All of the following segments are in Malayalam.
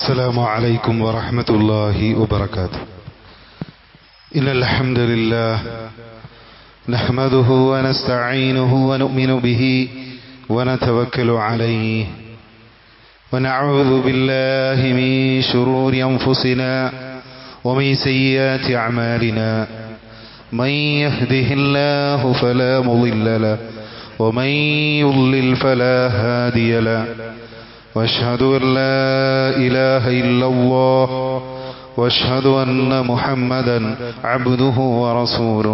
السلام عليكم ورحمة الله وبركاته إن الحمد لله نحمده ونستعينه ونؤمن به ونتوكل عليه ونعوذ بالله من شرور أنفسنا ومن سيئات أعمالنا من يهده الله فلا مضل له ومن يضلل فلا هادي له واشهد ان لا اله الا الله واشهد ان محمدا عبده ورسوله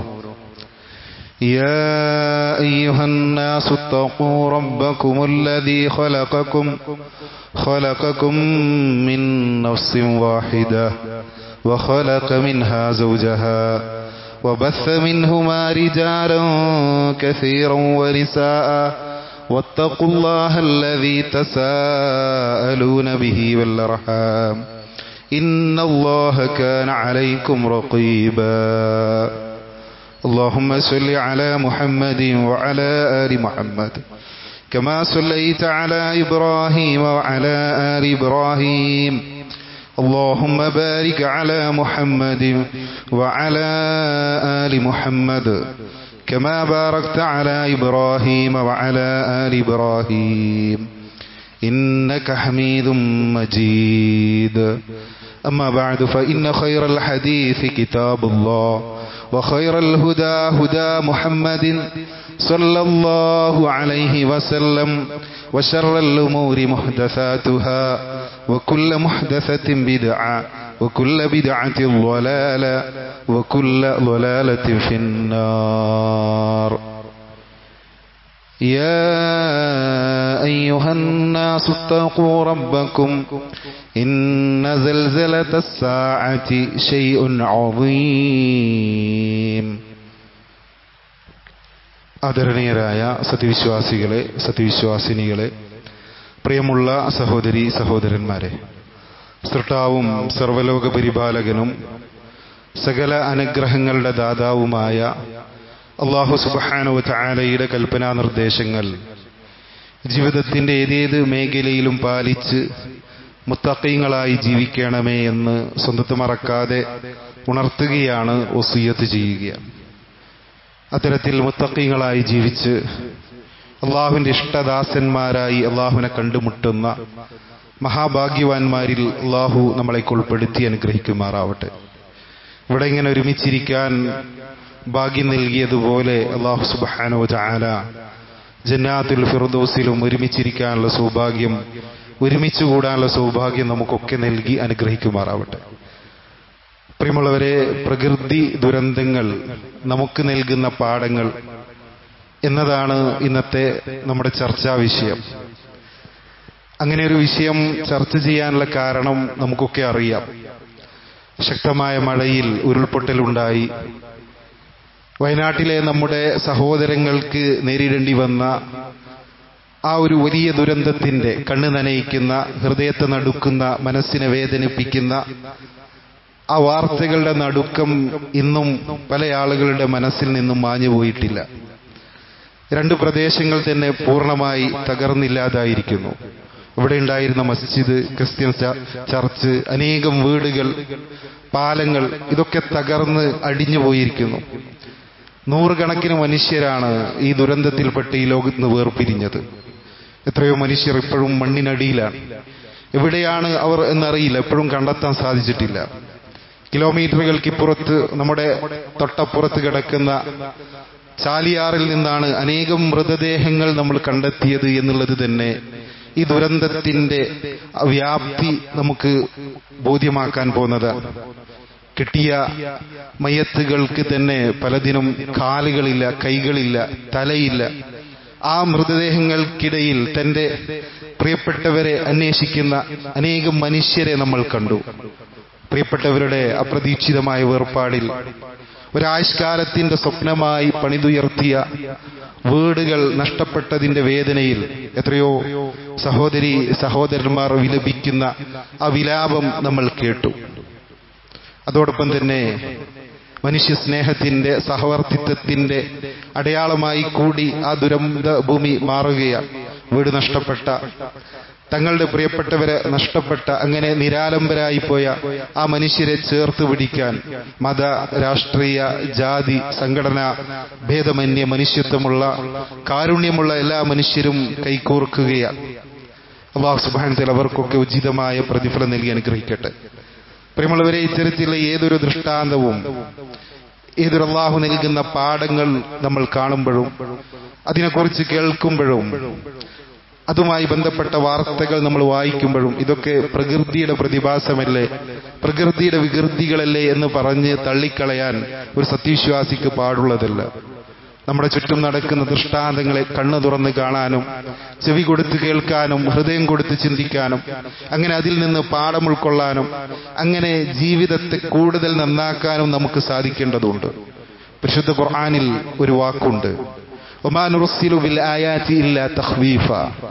يا ايها الناس اتقوا ربكم الذي خلقكم خلقكم من نفس واحده وخلق منها زوجها وبث منهما رجالا كثيرا ونساء واتقوا الله الذي تساءلون به والارحام ان الله كان عليكم رقيبا اللهم صل على محمد وعلى ال محمد كما صليت على ابراهيم وعلى ال ابراهيم اللهم بارك على محمد وعلى ال محمد كما باركت على ابراهيم وعلى ال ابراهيم انك حميد مجيد اما بعد فان خير الحديث كتاب الله وخير الهدى هدى محمد صلى الله عليه وسلم وشر الامور محدثاتها وكل محدثه بدعه وكل بدعة ضلالة وكل ضلالة في النار يا أيها الناس اتقوا ربكم إن زلزلة الساعة شيء عظيم ആദരണീയരായ സത്യവിശ്വാസികളെ സത്യവിശ്വാസിനികളെ പ്രിയമുള്ള സഹോദരി സഹോദരന്മാരെ സൃഷ്ടാവും സർവലോക പരിപാലകനും സകല അനുഗ്രഹങ്ങളുടെ ദാതാവുമായ അള്ളാഹു സുബാനു ചാലയുടെ കൽപ്പനാ നിർദ്ദേശങ്ങൾ ജീവിതത്തിന്റെ ഏതേത് മേഖലയിലും പാലിച്ച് മുത്തക്കീങ്ങളായി ജീവിക്കണമേ എന്ന് സ്വന്തത്ത് മറക്കാതെ ഉണർത്തുകയാണ് ഒസിയത്ത് ചെയ്യുക അത്തരത്തിൽ മുത്തക്കീങ്ങളായി ജീവിച്ച് അള്ളാഹുവിന്റെ ഇഷ്ടദാസന്മാരായി അള്ളാഹുവിനെ കണ്ടുമുട്ടുന്ന മഹാഭാഗ്യവാന്മാരിൽ അള്ളാഹു നമ്മളെ ഉൾപ്പെടുത്തി അനുഗ്രഹിക്കുമാറാവട്ടെ ഇവിടെ ഇങ്ങനെ ഒരുമിച്ചിരിക്കാൻ ഭാഗ്യം നൽകിയതുപോലെ അള്ളാഹു സുബാനോ ചാല ജന്നാത്തുൽ ഫിർദോസിലും ഒരുമിച്ചിരിക്കാനുള്ള സൗഭാഗ്യം ഒരുമിച്ച് കൂടാനുള്ള സൗഭാഗ്യം നമുക്കൊക്കെ നൽകി അനുഗ്രഹിക്കുമാറാവട്ടെ പ്രിയമുള്ളവരെ പ്രകൃതി ദുരന്തങ്ങൾ നമുക്ക് നൽകുന്ന പാഠങ്ങൾ എന്നതാണ് ഇന്നത്തെ നമ്മുടെ ചർച്ചാ വിഷയം അങ്ങനെ ഒരു വിഷയം ചർച്ച ചെയ്യാനുള്ള കാരണം നമുക്കൊക്കെ അറിയാം ശക്തമായ മഴയിൽ ഉരുൾപൊട്ടലുണ്ടായി വയനാട്ടിലെ നമ്മുടെ സഹോദരങ്ങൾക്ക് നേരിടേണ്ടി വന്ന ആ ഒരു വലിയ ദുരന്തത്തിന്റെ കണ്ണ് നനയിക്കുന്ന ഹൃദയത്തെ നടുക്കുന്ന മനസ്സിനെ വേദനിപ്പിക്കുന്ന ആ വാർത്തകളുടെ നടുക്കം ഇന്നും പല ആളുകളുടെ മനസ്സിൽ നിന്നും മാഞ്ഞു പോയിട്ടില്ല രണ്ട് പ്രദേശങ്ങൾ തന്നെ പൂർണ്ണമായി തകർന്നില്ലാതായിരിക്കുന്നു ഇവിടെ ഉണ്ടായിരുന്ന മസ്ജിദ് ക്രിസ്ത്യൻ ചർച്ച് അനേകം വീടുകൾ പാലങ്ങൾ ഇതൊക്കെ തകർന്ന് അടിഞ്ഞു പോയിരിക്കുന്നു നൂറുകണക്കിന് മനുഷ്യരാണ് ഈ ദുരന്തത്തിൽപ്പെട്ട് ഈ ലോകത്ത് നിന്ന് വേർപിരിഞ്ഞത് എത്രയോ മനുഷ്യർ ഇപ്പോഴും മണ്ണിനടിയിലാണ് എവിടെയാണ് അവർ എന്നറിയില്ല എപ്പോഴും കണ്ടെത്താൻ സാധിച്ചിട്ടില്ല കിലോമീറ്ററുകൾക്കിപ്പുറത്ത് നമ്മുടെ തൊട്ടപ്പുറത്ത് കിടക്കുന്ന ചാലിയാറിൽ നിന്നാണ് അനേകം മൃതദേഹങ്ങൾ നമ്മൾ കണ്ടെത്തിയത് എന്നുള്ളത് തന്നെ ഈ ദുരന്തത്തിന്റെ വ്യാപ്തി നമുക്ക് ബോധ്യമാക്കാൻ പോകുന്നതാണ് കിട്ടിയ മയത്തുകൾക്ക് തന്നെ പലതിനും കാലുകളില്ല കൈകളില്ല തലയില്ല ആ മൃതദേഹങ്ങൾക്കിടയിൽ തന്റെ പ്രിയപ്പെട്ടവരെ അന്വേഷിക്കുന്ന അനേകം മനുഷ്യരെ നമ്മൾ കണ്ടു പ്രിയപ്പെട്ടവരുടെ അപ്രതീക്ഷിതമായ വേർപാടിൽ ഒരായുഷ്കാലത്തിന്റെ സ്വപ്നമായി പണിതുയർത്തിയ വീടുകൾ നഷ്ടപ്പെട്ടതിന്റെ വേദനയിൽ എത്രയോ സഹോദരി സഹോദരന്മാർ വിലപിക്കുന്ന ആ വിലാപം നമ്മൾ കേട്ടു അതോടൊപ്പം തന്നെ മനുഷ്യ സ്നേഹത്തിന്റെ സഹവർത്തിത്വത്തിന്റെ അടയാളമായി കൂടി ആ ദുരന്ത ഭൂമി മാറുകയാണ് വീട് നഷ്ടപ്പെട്ട തങ്ങളുടെ പ്രിയപ്പെട്ടവരെ നഷ്ടപ്പെട്ട അങ്ങനെ നിരാലംബരായി പോയ ആ മനുഷ്യരെ ചേർത്ത് പിടിക്കാൻ മത രാഷ്ട്രീയ ജാതി സംഘടന ഭേദമന്യ മനുഷ്യത്വമുള്ള കാരുണ്യമുള്ള എല്ലാ മനുഷ്യരും കൈകോർക്കുകയാണ് അള്ളാഹു സുബാനത്തിൽ അവർക്കൊക്കെ ഉചിതമായ പ്രതിഫലം നൽകി അനുഗ്രഹിക്കട്ടെ പ്രിയമുള്ളവരെ ഇത്തരത്തിലുള്ള ഏതൊരു ദൃഷ്ടാന്തവും ഏതൊരു അള്ളാഹു നൽകുന്ന പാഠങ്ങൾ നമ്മൾ കാണുമ്പോഴും അതിനെക്കുറിച്ച് കേൾക്കുമ്പോഴും അതുമായി ബന്ധപ്പെട്ട വാർത്തകൾ നമ്മൾ വായിക്കുമ്പോഴും ഇതൊക്കെ പ്രകൃതിയുടെ പ്രതിഭാസമല്ലേ പ്രകൃതിയുടെ വികൃതികളല്ലേ എന്ന് പറഞ്ഞ് തള്ളിക്കളയാൻ ഒരു സത്യവിശ്വാസിക്ക് പാടുള്ളതല്ല നമ്മുടെ ചുറ്റും നടക്കുന്ന ദൃഷ്ടാന്തങ്ങളെ കണ്ണു തുറന്ന് കാണാനും ചെവി കൊടുത്ത് കേൾക്കാനും ഹൃദയം കൊടുത്ത് ചിന്തിക്കാനും അങ്ങനെ അതിൽ നിന്ന് പാഠം ഉൾക്കൊള്ളാനും അങ്ങനെ ജീവിതത്തെ കൂടുതൽ നന്നാക്കാനും നമുക്ക് സാധിക്കേണ്ടതുണ്ട് പരിശുദ്ധ ഖുർആനിൽ ഒരു വാക്കുണ്ട് ഒമാനുറുസിലു ബിൽ ആയാറ്റി ഇല്ല തഹ്വീഫ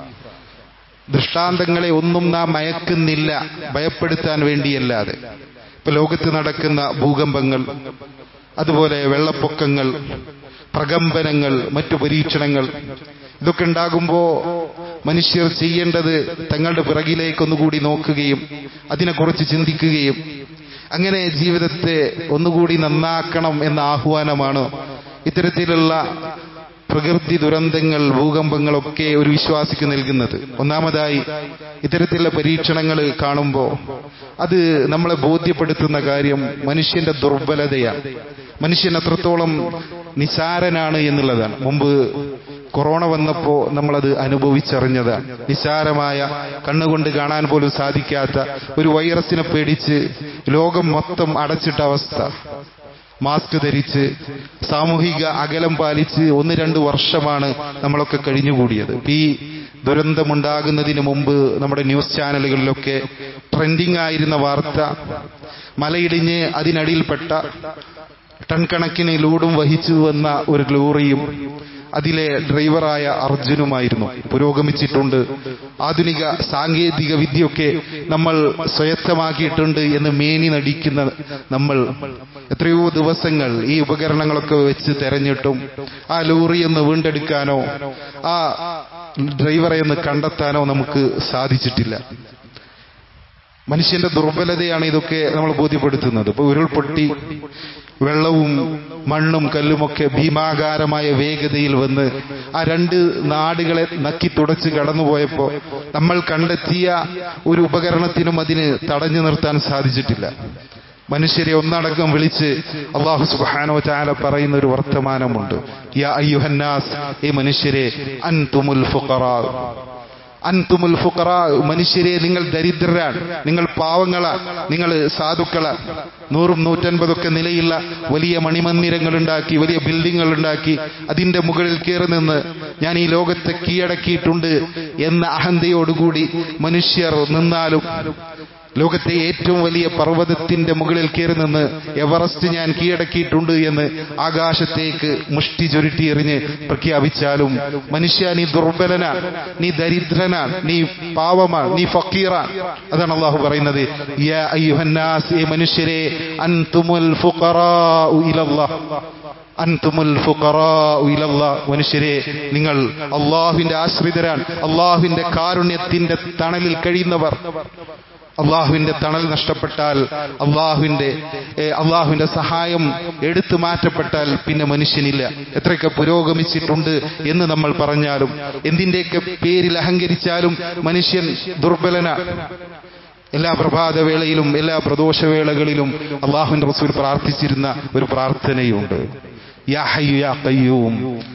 ദൃഷ്ടാന്തങ്ങളെ ഒന്നും നാം മയക്കുന്നില്ല ഭയപ്പെടുത്താൻ വേണ്ടിയല്ലാതെ ഇപ്പൊ ലോകത്ത് നടക്കുന്ന ഭൂകമ്പങ്ങൾ അതുപോലെ വെള്ളപ്പൊക്കങ്ങൾ പ്രകമ്പനങ്ങൾ മറ്റു പരീക്ഷണങ്ങൾ ഇതൊക്കെ ഉണ്ടാകുമ്പോ മനുഷ്യർ ചെയ്യേണ്ടത് തങ്ങളുടെ പിറകിലേക്ക് ഒന്നുകൂടി നോക്കുകയും അതിനെക്കുറിച്ച് ചിന്തിക്കുകയും അങ്ങനെ ജീവിതത്തെ ഒന്നുകൂടി നന്നാക്കണം എന്ന ആഹ്വാനമാണ് ഇത്തരത്തിലുള്ള പ്രകൃതി ദുരന്തങ്ങൾ ഭൂകമ്പങ്ങളൊക്കെ ഒരു വിശ്വാസിക്ക് നൽകുന്നത് ഒന്നാമതായി ഇത്തരത്തിലുള്ള പരീക്ഷണങ്ങൾ കാണുമ്പോൾ അത് നമ്മളെ ബോധ്യപ്പെടുത്തുന്ന കാര്യം മനുഷ്യന്റെ ദുർബലതയാണ് മനുഷ്യൻ അത്രത്തോളം നിസാരനാണ് എന്നുള്ളതാണ് മുമ്പ് കൊറോണ വന്നപ്പോ നമ്മളത് അനുഭവിച്ചറിഞ്ഞതാണ് നിസാരമായ കണ്ണുകൊണ്ട് കാണാൻ പോലും സാധിക്കാത്ത ഒരു വൈറസിനെ പേടിച്ച് ലോകം മൊത്തം അടച്ചിട്ട അവസ്ഥ മാസ്ക് ധരിച്ച് സാമൂഹിക അകലം പാലിച്ച് ഒന്ന് രണ്ട് വർഷമാണ് നമ്മളൊക്കെ കഴിഞ്ഞുകൂടിയത് ഈ ദുരന്തമുണ്ടാകുന്നതിന് മുമ്പ് നമ്മുടെ ന്യൂസ് ചാനലുകളിലൊക്കെ ട്രെൻഡിംഗ് ആയിരുന്ന വാർത്ത മലയിടിഞ്ഞ് അതിനടിയിൽപ്പെട്ട ടൺ കണക്കിന് ലൂഡും വഹിച്ചു വന്ന ഒരു ലോറിയും അതിലെ ഡ്രൈവറായ അർജുനുമായിരുന്നു പുരോഗമിച്ചിട്ടുണ്ട് ആധുനിക സാങ്കേതിക വിദ്യയൊക്കെ നമ്മൾ സ്വയത്തമാക്കിയിട്ടുണ്ട് എന്ന് മേനി നടിക്കുന്ന നമ്മൾ എത്രയോ ദിവസങ്ങൾ ഈ ഉപകരണങ്ങളൊക്കെ വെച്ച് തെരഞ്ഞിട്ടും ആ ലോറി ഒന്ന് വീണ്ടെടുക്കാനോ ആ ഡ്രൈവറെ ഒന്ന് കണ്ടെത്താനോ നമുക്ക് സാധിച്ചിട്ടില്ല മനുഷ്യന്റെ ദുർബലതയാണ് ഇതൊക്കെ നമ്മൾ ബോധ്യപ്പെടുത്തുന്നത് ഇപ്പൊ ഉരുൾപൊട്ടി വെള്ളവും മണ്ണും കല്ലുമൊക്കെ ഭീമാകാരമായ വേഗതയിൽ വന്ന് ആ രണ്ട് നാടുകളെ നക്കി തുടച്ച് കടന്നുപോയപ്പോ നമ്മൾ കണ്ടെത്തിയ ഒരു ഉപകരണത്തിനും അതിന് തടഞ്ഞു നിർത്താൻ സാധിച്ചിട്ടില്ല മനുഷ്യരെ ഒന്നടക്കം വിളിച്ച് അള്ളാഹു സുബാനോ ചാല പറയുന്ന ഒരു വർത്തമാനമുണ്ട് യാ അയ്യുഹന്നാസ് ഈ മനുഷ്യരെ അൻതുമുൽ ഫുഖറാ അൻതുമുൽ ഫുഖറ മനുഷ്യരെ നിങ്ങൾ ദരിദ്രരാണ് നിങ്ങൾ പാവങ്ങളാണ് നിങ്ങൾ സാധുക്കളാണ് നൂറും നൂറ്റൻപതൊക്കെ നിലയുള്ള വലിയ മണിമന്ദിരങ്ങൾ ഉണ്ടാക്കി വലിയ ബിൽഡിങ്ങുകൾ ഉണ്ടാക്കി അതിന്റെ മുകളിൽ കയറി നിന്ന് ഞാൻ ഈ ലോകത്തെ കീഴടക്കിയിട്ടുണ്ട് എന്ന അഹന്തയോടുകൂടി മനുഷ്യർ നിന്നാലും ലോകത്തെ ഏറ്റവും വലിയ പർവ്വതത്തിന്റെ മുകളിൽ കയറി നിന്ന് എവറസ്റ്റ് ഞാൻ കീഴടക്കിയിട്ടുണ്ട് എന്ന് ആകാശത്തേക്ക് മുഷ്ടി ചുരുട്ടി എറിഞ്ഞ് പ്രഖ്യാപിച്ചാലും മനുഷ്യ നീ ദുർബലനാണ് നീ ദരിദ്രനാണ് നീ പാവമാണ് നീ ഫക്കീറാണ് അതാണ് അള്ളാഹു പറയുന്നത് യാ അയ്യുഹന്നാസ് ഈ മനുഷ്യരെ അൻതുമുൽ ഫുഖറാഉ ഇലല്ലാഹ് അൻതുമുൽ ഫുഖറാഉ ഇലല്ലാഹ് മനുഷ്യരെ നിങ്ങൾ അള്ളാഹുവിന്റെ ആശ്രിതരാണ് അള്ളാഹുവിന്റെ കാരുണ്യത്തിന്റെ തണലിൽ കഴിയുന്നവർ അള്ളാഹുവിന്റെ തണൽ നഷ്ടപ്പെട്ടാൽ അള്ളാഹുവിന്റെ അള്ളാഹുവിന്റെ സഹായം എടുത്തു മാറ്റപ്പെട്ടാൽ പിന്നെ മനുഷ്യനില്ല എത്രയൊക്കെ പുരോഗമിച്ചിട്ടുണ്ട് എന്ന് നമ്മൾ പറഞ്ഞാലും എന്തിന്റെയൊക്കെ പേരിൽ അഹങ്കരിച്ചാലും മനുഷ്യൻ ദുർബലന എല്ലാ പ്രഭാതവേളയിലും എല്ലാ പ്രദോഷവേളകളിലും അള്ളാഹുവിന്റെ റസൂൽ പ്രാർത്ഥിച്ചിരുന്ന ഒരു പ്രാർത്ഥനയുണ്ട് يا حي يا قيوم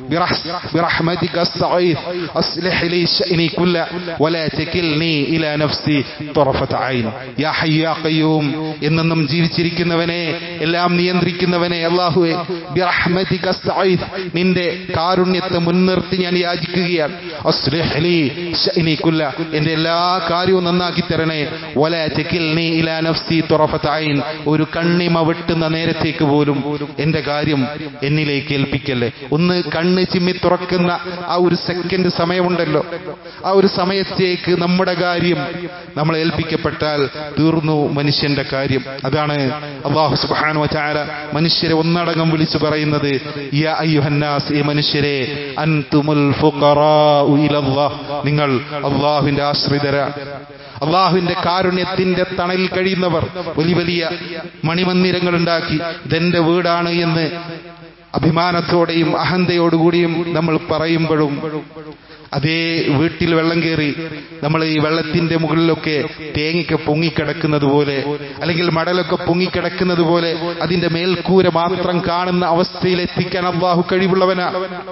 برحمتك استغيث اصلح لي شأني كله ولا تكلني الى نفسي طرفة عين يا حي يا قيوم എന്നെന്നും ജീവിച്ചിരിക്കുന്നവനെ എല്ലാം നിയന്ത്രിക്കുന്നവനെ അള്ളാഹുവെ ബിറഹ്മതിക അസ്തഈദ് നിന്റെ കാരുണ്യത്തെ മുൻനിർത്തി ഞാൻ യാചിക്കുകയാണ് അസ്ലിഹ് ലി ശഅനി കുല്ല എന്റെ എല്ലാ കാര്യവും നന്നാക്കി തരണേ വലാ തകിൽനി ഇലാ നഫ്സി തുറഫത ഐൻ ഒരു കണ്ണിമ വെട്ടുന്ന നേരത്തേക്ക് പോലും എന്റെ കാര്യം എന്നിൽ എന്നിലേക്ക് ഏൽപ്പിക്കല്ലേ ഒന്ന് കണ്ണ് ചിമ്മി തുറക്കുന്ന ആ ഒരു സെക്കൻഡ് സമയമുണ്ടല്ലോ ആ ഒരു സമയത്തേക്ക് നമ്മുടെ കാര്യം നമ്മൾ ഏൽപ്പിക്കപ്പെട്ടാൽ തീർന്നു മനുഷ്യന്റെ കാര്യം അതാണ് അള്ളാഹു സുബ്ഹാനഹു വതആല മനുഷ്യരെ ഒന്നടങ്കം വിളിച്ചു പറയുന്നത് യാ അയ്യുഹന്നാസ് ഈ മനുഷ്യരെ അൻതുമുൽ ഫുഖറാഉ ഇലല്ലാഹ് നിങ്ങൾ അള്ളാഹുവിന്റെ ആശ്രിതര അള്ളാഹുവിന്റെ കാരുണ്യത്തിന്റെ തണലിൽ കഴിയുന്നവർ വലിയ വലിയ മണിമന്ദിരങ്ങൾ ഉണ്ടാക്കി ഇതെന്റെ വീടാണ് എന്ന് അഭിമാനത്തോടെയും അഹന്തയോടുകൂടിയും നമ്മൾ പറയുമ്പോഴും അതേ വീട്ടിൽ വെള്ളം കയറി നമ്മൾ ഈ വെള്ളത്തിന്റെ മുകളിലൊക്കെ തേങ്ങയ്ക്ക് പൊങ്ങിക്കിടക്കുന്നത് പോലെ അല്ലെങ്കിൽ മടലൊക്കെ പൊങ്ങിക്കിടക്കുന്നത് പോലെ അതിന്റെ മേൽക്കൂര മാത്രം കാണുന്ന അവസ്ഥയിൽ എത്തിക്കാൻ അള്ളാഹു കഴിവുള്ളവനാ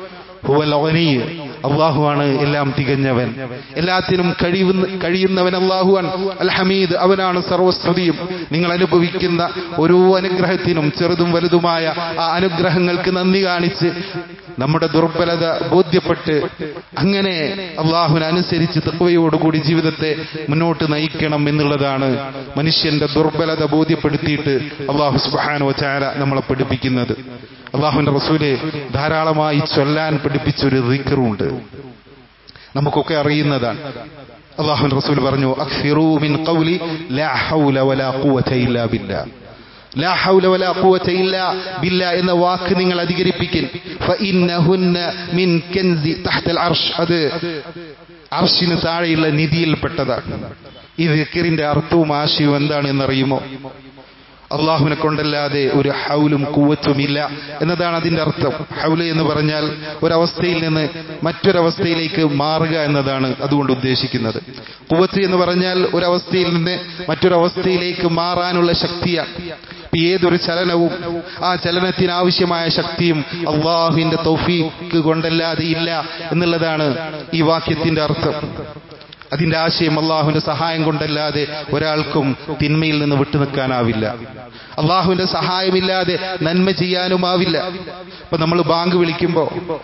അള്ളാഹുവാണ് എല്ലാം തികഞ്ഞവൻ എല്ലാത്തിനും കഴിയുന്ന കഴിയുന്നവൻ അള്ളാഹുവാൻ അൽ ഹമീദ് അവനാണ് സർവസ്തുതിയും നിങ്ങൾ അനുഭവിക്കുന്ന ഓരോ അനുഗ്രഹത്തിനും ചെറുതും വലുതുമായ ആ അനുഗ്രഹങ്ങൾക്ക് നന്ദി കാണിച്ച് നമ്മുടെ ദുർബലത ബോധ്യപ്പെട്ട് അങ്ങനെ അള്ളാഹുവിനനുസരിച്ച് തത്വയോടുകൂടി ജീവിതത്തെ മുന്നോട്ട് നയിക്കണം എന്നുള്ളതാണ് മനുഷ്യന്റെ ദുർബലത ബോധ്യപ്പെടുത്തിയിട്ട് അള്ളാഹു സുബാനോ ചാര നമ്മളെ പഠിപ്പിക്കുന്നത് അള്ളാഹുവിന്റെ റസൂല് ധാരാളമായി ചൊല്ലാൻ പഠിപ്പിച്ചൊരു റിക്കറുണ്ട് നമുക്കൊക്കെ അറിയുന്നതാണ് അള്ളാഹുവിന്റെ റസൂൽ പറഞ്ഞു അക്സിറൂ മിൻ ഖൗലി ലാ ഹൗല വലാ ഖുവത ഇല്ലാ ബില്ലാ ലാ ഹൗല വലാ ഖുവത ഇല്ലാ ബില്ലാ എന്ന വാക്ക് നിങ്ങൾ അധികരിപ്പിക്കൽ ഫഇന്നഹുന്ന മിൻ കൻസി തഹ്തൽ അർഷ് അത് അർഷിന് താഴെയുള്ള നിധിയിൽപ്പെട്ടതാണ് ഈ ദിക്കറിന്റെ അർത്ഥവും ആശയവും എന്താണ് എന്നറിയുമോ അള്ളാഹുവിനെ കൊണ്ടല്ലാതെ ഒരു ഹൗലും കൂവത്തുമില്ല എന്നതാണ് അതിന്റെ അർത്ഥം ഹൗല് എന്ന് പറഞ്ഞാൽ ഒരവസ്ഥയിൽ നിന്ന് മറ്റൊരവസ്ഥയിലേക്ക് മാറുക എന്നതാണ് അതുകൊണ്ട് ഉദ്ദേശിക്കുന്നത് കൂവത്ത് എന്ന് പറഞ്ഞാൽ ഒരവസ്ഥയിൽ നിന്ന് മറ്റൊരവസ്ഥയിലേക്ക് മാറാനുള്ള ശക്തിയാണ് ഏതൊരു ചലനവും ആ ചലനത്തിന് ആവശ്യമായ ശക്തിയും അള്ളാഹുവിന്റെ തൗഫീക്ക് കൊണ്ടല്ലാതെ ഇല്ല എന്നുള്ളതാണ് ഈ വാക്യത്തിന്റെ അർത്ഥം അതിന്റെ ആശയം അള്ളാഹുവിന്റെ സഹായം കൊണ്ടല്ലാതെ ഒരാൾക്കും തിന്മയിൽ നിന്ന് വിട്ടുനിൽക്കാനാവില്ല അള്ളാഹുവിന്റെ സഹായമില്ലാതെ നന്മ ചെയ്യാനുമാവില്ല ഇപ്പൊ നമ്മൾ ബാങ്ക് വിളിക്കുമ്പോ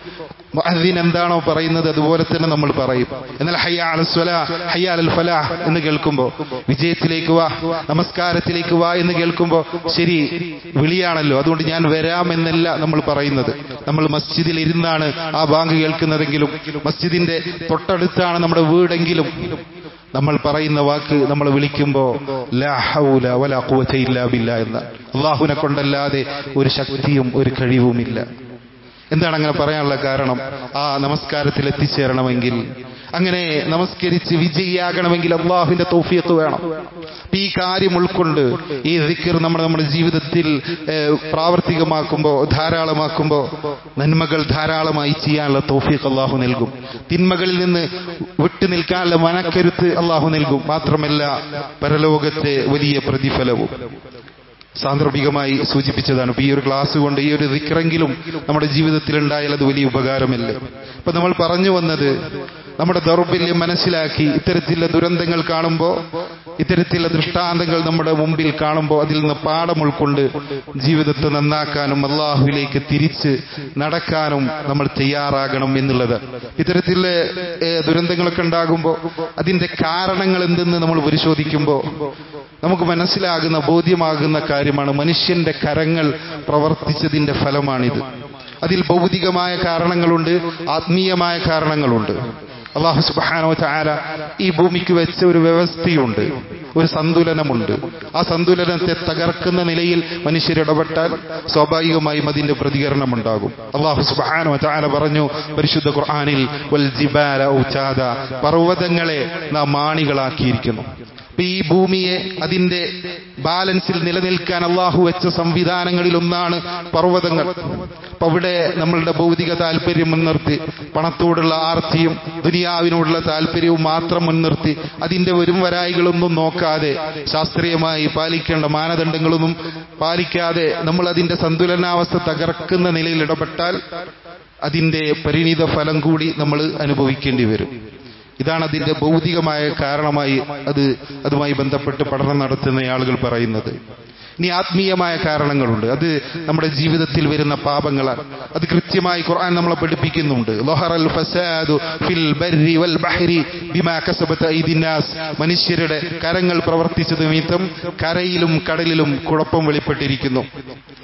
അതിന് എന്താണോ പറയുന്നത് അതുപോലെ തന്നെ നമ്മൾ പറയും എന്നാൽ ഹയ്യാൽ ഹയ്യാൽ ഫലാ എന്ന് കേൾക്കുമ്പോ വിജയത്തിലേക്ക് വാ നമസ്കാരത്തിലേക്ക് വാ എന്ന് കേൾക്കുമ്പോ ശരി വിളിയാണല്ലോ അതുകൊണ്ട് ഞാൻ വരാം എന്നല്ല നമ്മൾ പറയുന്നത് നമ്മൾ മസ്ജിദിൽ ഇരുന്നാണ് ആ ബാങ്ക് കേൾക്കുന്നതെങ്കിലും മസ്ജിദിന്റെ തൊട്ടടുത്താണ് നമ്മുടെ വീടെങ്കിലും നമ്മൾ പറയുന്ന വാക്ക് നമ്മൾ വിളിക്കുമ്പോ ലാ ഹൗല വലാ ഖുവത ഇല്ലാ ബില്ലാ എന്ന അള്ളാഹുവിനെ കൊണ്ടല്ലാതെ ഒരു ശക്തിയും ഒരു കഴിവുമില്ല എന്താണ് അങ്ങനെ പറയാനുള്ള കാരണം ആ നമസ്കാരത്തിൽ എത്തിച്ചേരണമെങ്കിൽ അങ്ങനെ നമസ്കരിച്ച് വിജയിയാകണമെങ്കിൽ അള്ളാഹുവിന്റെ തൗഫിയത്ത് വേണം ഈ കാര്യം ഉൾക്കൊണ്ട് ഈ ദിക്കർ നമ്മൾ നമ്മുടെ ജീവിതത്തിൽ പ്രാവർത്തികമാക്കുമ്പോൾ ധാരാളമാക്കുമ്പോൾ നന്മകൾ ധാരാളമായി ചെയ്യാനുള്ള തൗഫീഖ് അള്ളാഹു നൽകും തിന്മകളിൽ നിന്ന് വിട്ടു നിൽക്കാനുള്ള മനക്കരുത്ത് അള്ളാഹു നൽകും മാത്രമല്ല പരലോകത്തെ വലിയ പ്രതിഫലവും സാന്ദർഭികമായി സൂചിപ്പിച്ചതാണ് ഇപ്പൊ ഈ ഒരു ക്ലാസ് കൊണ്ട് ഈ ഒരു ദിക്കറെങ്കിലും നമ്മുടെ ജീവിതത്തിൽ ഉണ്ടായാൽ അത് വലിയ ഉപകാരമല്ലേ ഇപ്പൊ നമ്മൾ പറഞ്ഞു വന്നത് നമ്മുടെ ദൗർബല്യം മനസ്സിലാക്കി ഇത്തരത്തിലുള്ള ദുരന്തങ്ങൾ കാണുമ്പോൾ ഇത്തരത്തിലുള്ള ദൃഷ്ടാന്തങ്ങൾ നമ്മുടെ മുമ്പിൽ കാണുമ്പോൾ അതിൽ നിന്ന് പാഠം ഉൾക്കൊണ്ട് ജീവിതത്തെ നന്നാക്കാനും അള്ളാഹുവിലേക്ക് തിരിച്ച് നടക്കാനും നമ്മൾ തയ്യാറാകണം എന്നുള്ളത് ഇത്തരത്തിലുള്ള ദുരന്തങ്ങളൊക്കെ ഉണ്ടാകുമ്പോൾ അതിന്റെ കാരണങ്ങൾ എന്തെന്ന് നമ്മൾ പരിശോധിക്കുമ്പോൾ നമുക്ക് മനസ്സിലാകുന്ന ബോധ്യമാകുന്ന കാര്യമാണ് മനുഷ്യന്റെ കരങ്ങൾ പ്രവർത്തിച്ചതിന്റെ ഫലമാണിത് അതിൽ ഭൗതികമായ കാരണങ്ങളുണ്ട് ആത്മീയമായ കാരണങ്ങളുണ്ട് അള്ളാഹു സുബാനോ ചാര ഈ ഭൂമിക്ക് വെച്ച ഒരു വ്യവസ്ഥയുണ്ട് ഒരു സന്തുലനമുണ്ട് ആ സന്തുലനത്തെ തകർക്കുന്ന നിലയിൽ മനുഷ്യരിടപെട്ടാൽ സ്വാഭാവികമായും അതിന്റെ പ്രതികരണം ഉണ്ടാകും അള്ളാഹു സുബാനോ ചാര പറഞ്ഞു പരിശുദ്ധ ഖുർആാനിൽ വൽ ജിബാല ഔചാദ പർവ്വതങ്ങളെ നാം മാണികളാക്കിയിരിക്കുന്നു ഈ ഭൂമിയെ അതിന്റെ ബാലൻസിൽ നിലനിൽക്കാൻ അള്ളാഹു വെച്ച സംവിധാനങ്ങളിൽ ഒന്നാണ് പർവ്വതങ്ങൾ അപ്പൊ അവിടെ നമ്മളുടെ ഭൗതിക താല്പര്യം മുൻനിർത്തി പണത്തോടുള്ള ആർത്തിയും ദുനിയാവിനോടുള്ള താല്പര്യവും മാത്രം മുൻനിർത്തി അതിന്റെ വരും വരായികളൊന്നും നോക്കാതെ ശാസ്ത്രീയമായി പാലിക്കേണ്ട മാനദണ്ഡങ്ങളൊന്നും പാലിക്കാതെ നമ്മൾ അതിന്റെ സന്തുലനാവസ്ഥ തകർക്കുന്ന നിലയിൽ ഇടപെട്ടാൽ അതിന്റെ പരിണിത ഫലം കൂടി നമ്മൾ അനുഭവിക്കേണ്ടി വരും ഇതാണ് അതിന്റെ ഭൗതികമായ കാരണമായി അത് അതുമായി ബന്ധപ്പെട്ട് പഠനം നടത്തുന്ന ആളുകൾ പറയുന്നത് ഇനി ആത്മീയമായ കാരണങ്ങളുണ്ട് അത് നമ്മുടെ ജീവിതത്തിൽ വരുന്ന പാപങ്ങളാണ് അത് കൃത്യമായി ഖുർആൻ നമ്മളെ പഠിപ്പിക്കുന്നുണ്ട് ലൊഹറൽ ഫസാദു ഫിൽ ബർരി വൽ ബഹരി ബിമാ കസബത്ത് ഐദിന്നാസ് മനുഷ്യരുടെ കരങ്ങൾ പ്രവർത്തിച്ചത് നിമിത്തം കരയിലും കടലിലും കുഴപ്പം വെളിപ്പെട്ടിരിക്കുന്നു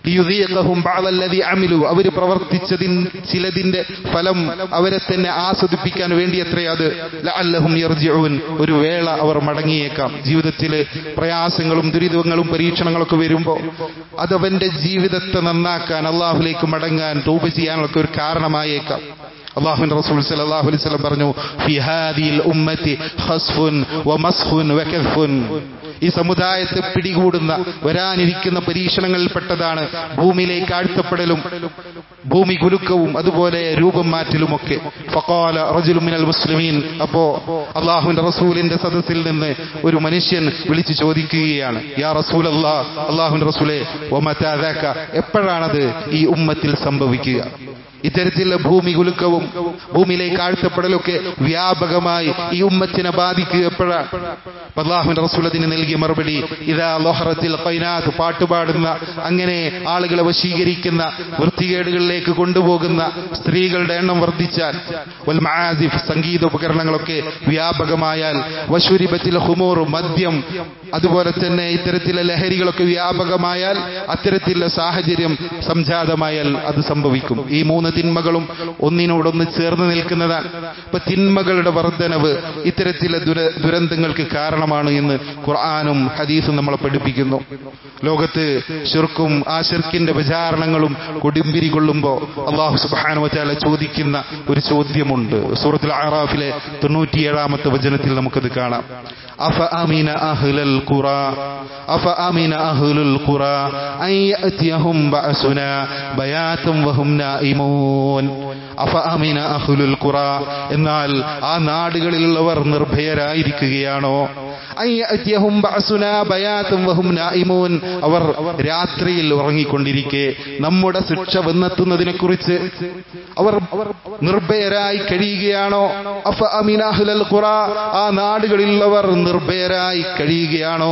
ലിയുദീഖഹും ബഅദല്ലദി അമിലു അവർ പ്രവർത്തിച്ചതിൻ ചിലതിന്റെ ഫലം അവരെ തന്നെ ആസ്വദിപ്പിക്കാൻ വേണ്ടി എത്രേ അത് ലഅല്ലഹും യർജിഊൻ ഒരു വേള അവർ മടങ്ങിയേക്കാം ജീവിതത്തിലെ പ്രയാസങ്ങളും ദുരിതങ്ങളും പരീക്ഷണങ്ങളൊക്കെ വരുമ്പോൾ അതവന്റെ ജീവിതത്തെ നന്നാക്കാൻ അള്ളാഹുലേക്ക് മടങ്ങാൻ തൗബ ചെയ്യാനൊക്കെ ഒരു കാരണമായേക്കാം അള്ളാഹുവിന്റെ റസൂൽ സല്ലല്ലാഹു അലൈഹി വസല്ലം പറഞ്ഞു ഫി ഹാദിൽ ഉമ്മത്തി ഖസ്ഫുൻ വമസ്ഖുൻ വകഫുൻ ഈ സമുദായത്തെ പിടികൂടുന്ന വരാനിരിക്കുന്ന പരീക്ഷണങ്ങളിൽപ്പെട്ടതാണ് ഭൂമിയിലേക്ക് ആഴ്ത്തപ്പെടലും ഭൂമി കുലുക്കവും അതുപോലെ രൂപം മാറ്റലുമൊക്കെ ഫഖാല റജുലു മിനൽ മുസ്ലിമീൻ അപ്പോ അള്ളാഹുവിന്റെ റസൂലിന്റെ സദസ്സിൽ നിന്ന് ഒരു മനുഷ്യൻ വിളിച്ചു ചോദിക്കുകയാണ് യാ റസൂൽ അള്ളാഹ് അള്ളാഹുവിന്റെ റസൂലെ ഒമതാദാക്ക എപ്പോഴാണത് ഈ ഉമ്മത്തിൽ സംഭവിക്കുക ഇത്തരത്തിലുള്ള ഭൂമി കുലുക്കവും ഭൂമിയിലേക്ക് ആഴ്ത്തപ്പെടലൊക്കെ വ്യാപകമായി ഈ ഉമ്മത്തിനെ ബാധിക്കുക എപ്പോഴാണ് അള്ളാഹുവിന്റെ റസൂൽ അതിന് നൽകിയ മറുപടി ഇതാ ലോഹറത്തിൽ കൈനാത്ത് പാട്ടുപാടുന്ന അങ്ങനെ ആളുകളെ വശീകരിക്കുന്ന വൃത്തികേടുകളിലേക്ക് കൊണ്ടുപോകുന്ന സ്ത്രീകളുടെ എണ്ണം വർദ്ധിച്ചാൽ വൽ മആസിഫ് സംഗീത ഉപകരണങ്ങളൊക്കെ വ്യാപകമായാൽ വശുരിബത്തിൽ ഹുമൂർ മദ്യം അതുപോലെ തന്നെ ഇത്തരത്തിലെ ലഹരികളൊക്കെ വ്യാപകമായാൽ അത്തരത്തിലുള്ള സാഹചര്യം സംജാതമായാൽ അത് സംഭവിക്കും ഈ മൂന്ന് തിന്മകളും ഒന്നിനോടൊന്ന് ചേർന്ന് നിൽക്കുന്നതാണ് ഇപ്പൊ തിന്മകളുടെ വർധനവ് ഇത്തരത്തിലെ ദുര ദുരന്തങ്ങൾക്ക് കാരണമാണ് എന്ന് ഖുർആാനും ഹദീസും നമ്മളെ പഠിപ്പിക്കുന്നു ലോകത്ത് ഷിർക്കും ആ ഷിർക്കിന്റെ വിചാരണങ്ങളും കൊടുമ്പിരി കൊള്ളുമ്പോ അള്ളാഹു സുബാനു വച്ചാല ചോദിക്കുന്ന ഒരു ചോദ്യമുണ്ട് സൂറത്തുൽ ആറാഫിലെ തൊണ്ണൂറ്റിയേഴാമത്തെ വചനത്തിൽ നമുക്കത് കാണാം അഫ അമീന അഹ്ലൽ ഖുറ അഫ അമീന അഹ്ലുൽ ഖുറ അൻ യഅതിയഹും ബഅസുനാ ബയാതം വഹും നായിമൂൻ അഫ അമീന അഹ്ലുൽ ഖുറ എന്നാൽ ആ നാടുകളിലുള്ളവർ നിർഭയരായിരിക്കുകയാണോ അൻ യഅതിയഹും ബഅസുനാ ബയാതം വഹും നായിമൂൻ അവർ രാത്രിയിൽ ഉറങ്ങിക്കൊണ്ടിരിക്കെ നമ്മുടെ ശിക്ഷ വന്നെത്തുന്നതിനെ കുറിച്ച് അവർ നിർഭയരായി കഴിയുകയാണോ അഫ അമീന അഹ്ലൽ ഖുറ ആ നാടുകളിലുള്ളവർ നിർഭയരായി കഴിയുകയാണോ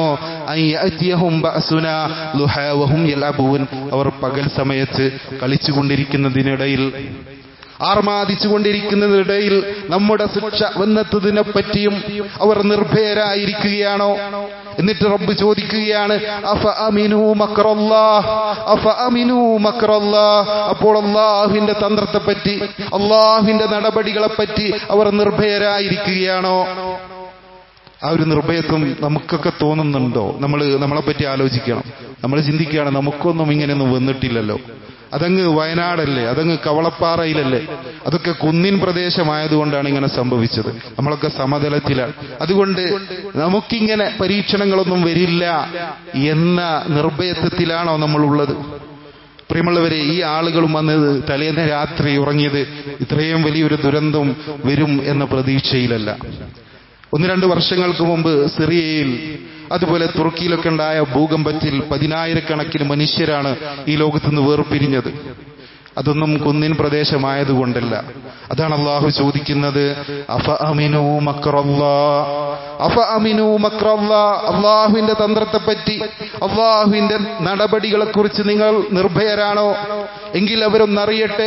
അയ്യഹും ബഅസുനാ ലുഹാ വഹും യലബൂൻ അവർ പകൽ സമയത്ത് കളിച്ചുകൊണ്ടിരിക്കുന്നതിനിടയിൽ ആർമാദിച്ചുകൊണ്ടിരിക്കുന്നതിനിടയിൽ നമ്മുടെ ശിക്ഷ വന്നെത്തതിനെ പറ്റിയും അവർ നിർഭയരായിരിക്കുകയാണോ എന്നിട്ട് റബ്ബ് ചോദിക്കുകയാണ് അഫ അമിനു മക്രല്ലാഹ് അഫ അമിനു മക്രല്ലാഹ് അപ്പോൾ അള്ളാഹുവിന്റെ തന്ത്രത്തെ പറ്റി അള്ളാഹുവിന്റെ നടപടികളെ പറ്റി അവർ നിർഭയരായിരിക്കുകയാണോ ആ ഒരു നിർഭയത്വം നമുക്കൊക്കെ തോന്നുന്നുണ്ടോ നമ്മൾ നമ്മളെ പറ്റി ആലോചിക്കണം നമ്മൾ ചിന്തിക്കുകയാണ് നമുക്കൊന്നും ഇങ്ങനെയൊന്നും വന്നിട്ടില്ലല്ലോ അതങ്ങ് വയനാടല്ലേ അതങ്ങ് കവളപ്പാറയിലല്ലേ അതൊക്കെ കുന്നിൻ പ്രദേശമായതുകൊണ്ടാണ് ഇങ്ങനെ സംഭവിച്ചത് നമ്മളൊക്കെ സമതലത്തിലാണ് അതുകൊണ്ട് നമുക്കിങ്ങനെ പരീക്ഷണങ്ങളൊന്നും വരില്ല എന്ന നിർഭയത്വത്തിലാണോ നമ്മളുള്ളത് പ്രിയമുള്ളവരെ ഈ ആളുകളും വന്ന് തലേന്ന് രാത്രി ഉറങ്ങിയത് ഇത്രയും വലിയൊരു ദുരന്തം വരും എന്ന പ്രതീക്ഷയിലല്ല ഒന്ന് രണ്ട് വർഷങ്ങൾക്ക് മുമ്പ് സിറിയയിൽ അതുപോലെ തുർക്കിയിലൊക്കെ ഉണ്ടായ ഭൂകമ്പത്തിൽ പതിനായിരക്കണക്കിന് മനുഷ്യരാണ് ഈ ലോകത്ത് നിന്ന് വേർപിരിഞ്ഞത് അതൊന്നും കുന്നിൻ പ്രദേശമായതുകൊണ്ടല്ല അതാണ് അള്ളാഹു ചോദിക്കുന്നത് അഫ അമിനു മക്രല്ലാ അഫ അമിനു മക്രല്ലാ അള്ളാഹുവിന്റെ തന്ത്രത്തെ പറ്റി അള്ളാഹുവിന്റെ നടപടികളെ കുറിച്ച് നിങ്ങൾ നിർഭയരാണോ എങ്കിൽ അവരൊന്നറിയട്ടെ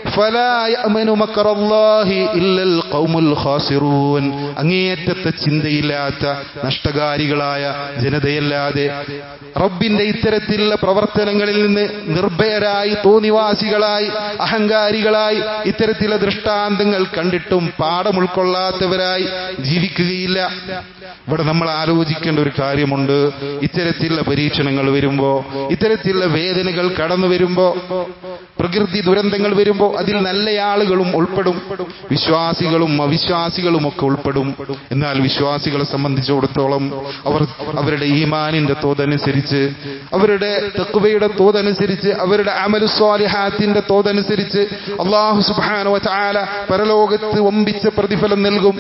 ഫലായമനു മക്രല്ലാഹി ഇല്ലൽ ഖൗമുൽ ഖാസിറൂൻ അങ്ങേയറ്റത്തെ ചിന്തയില്ലാത്ത നഷ്ടകാരികളായ ജനതയല്ലാതെ റബ്ബിന്റെ ഇത്തരത്തിലുള്ള പ്രവർത്തനങ്ങളിൽ നിന്ന് നിർഭയരായി തോന്നിവാസികളായി അഹങ്കാരികളായി ഇത്തരത്തിലുള്ള ദൃഷ്ടാന്തങ്ങൾ കണ്ടിട്ടും പാഠം ഉൾക്കൊള്ളാത്തവരായി ജീവിക്കുകയില്ല ഇവിടെ നമ്മൾ ആലോചിക്കേണ്ട ഒരു കാര്യമുണ്ട് ഇത്തരത്തിലുള്ള പരീക്ഷണങ്ങൾ വരുമ്പോ ഇത്തരത്തിലുള്ള വേദനകൾ കടന്നു വരുമ്പോ പ്രകൃതി ദുരന്തങ്ങൾ വരുമ്പോ അതിൽ നല്ല ആളുകളും ഉൾപ്പെടും വിശ്വാസികളും അവിശ്വാസികളും ഒക്കെ ഉൾപ്പെടും എന്നാൽ വിശ്വാസികളെ സംബന്ധിച്ചിടത്തോളം അവർ അവരുടെ ഈമാനിന്റെ തോതനുസരിച്ച് അവരുടെ തെക്കുവയുടെ തോതനുസരിച്ച് അവരുടെ അമലുസ്വാലിഹാത്തിന്റെ തോതനുസരിച്ച് അള്ളാഹു സുബാനോ ചാല പരലോകത്ത് ഒമ്പിച്ച പ്രതിഫലം നൽകും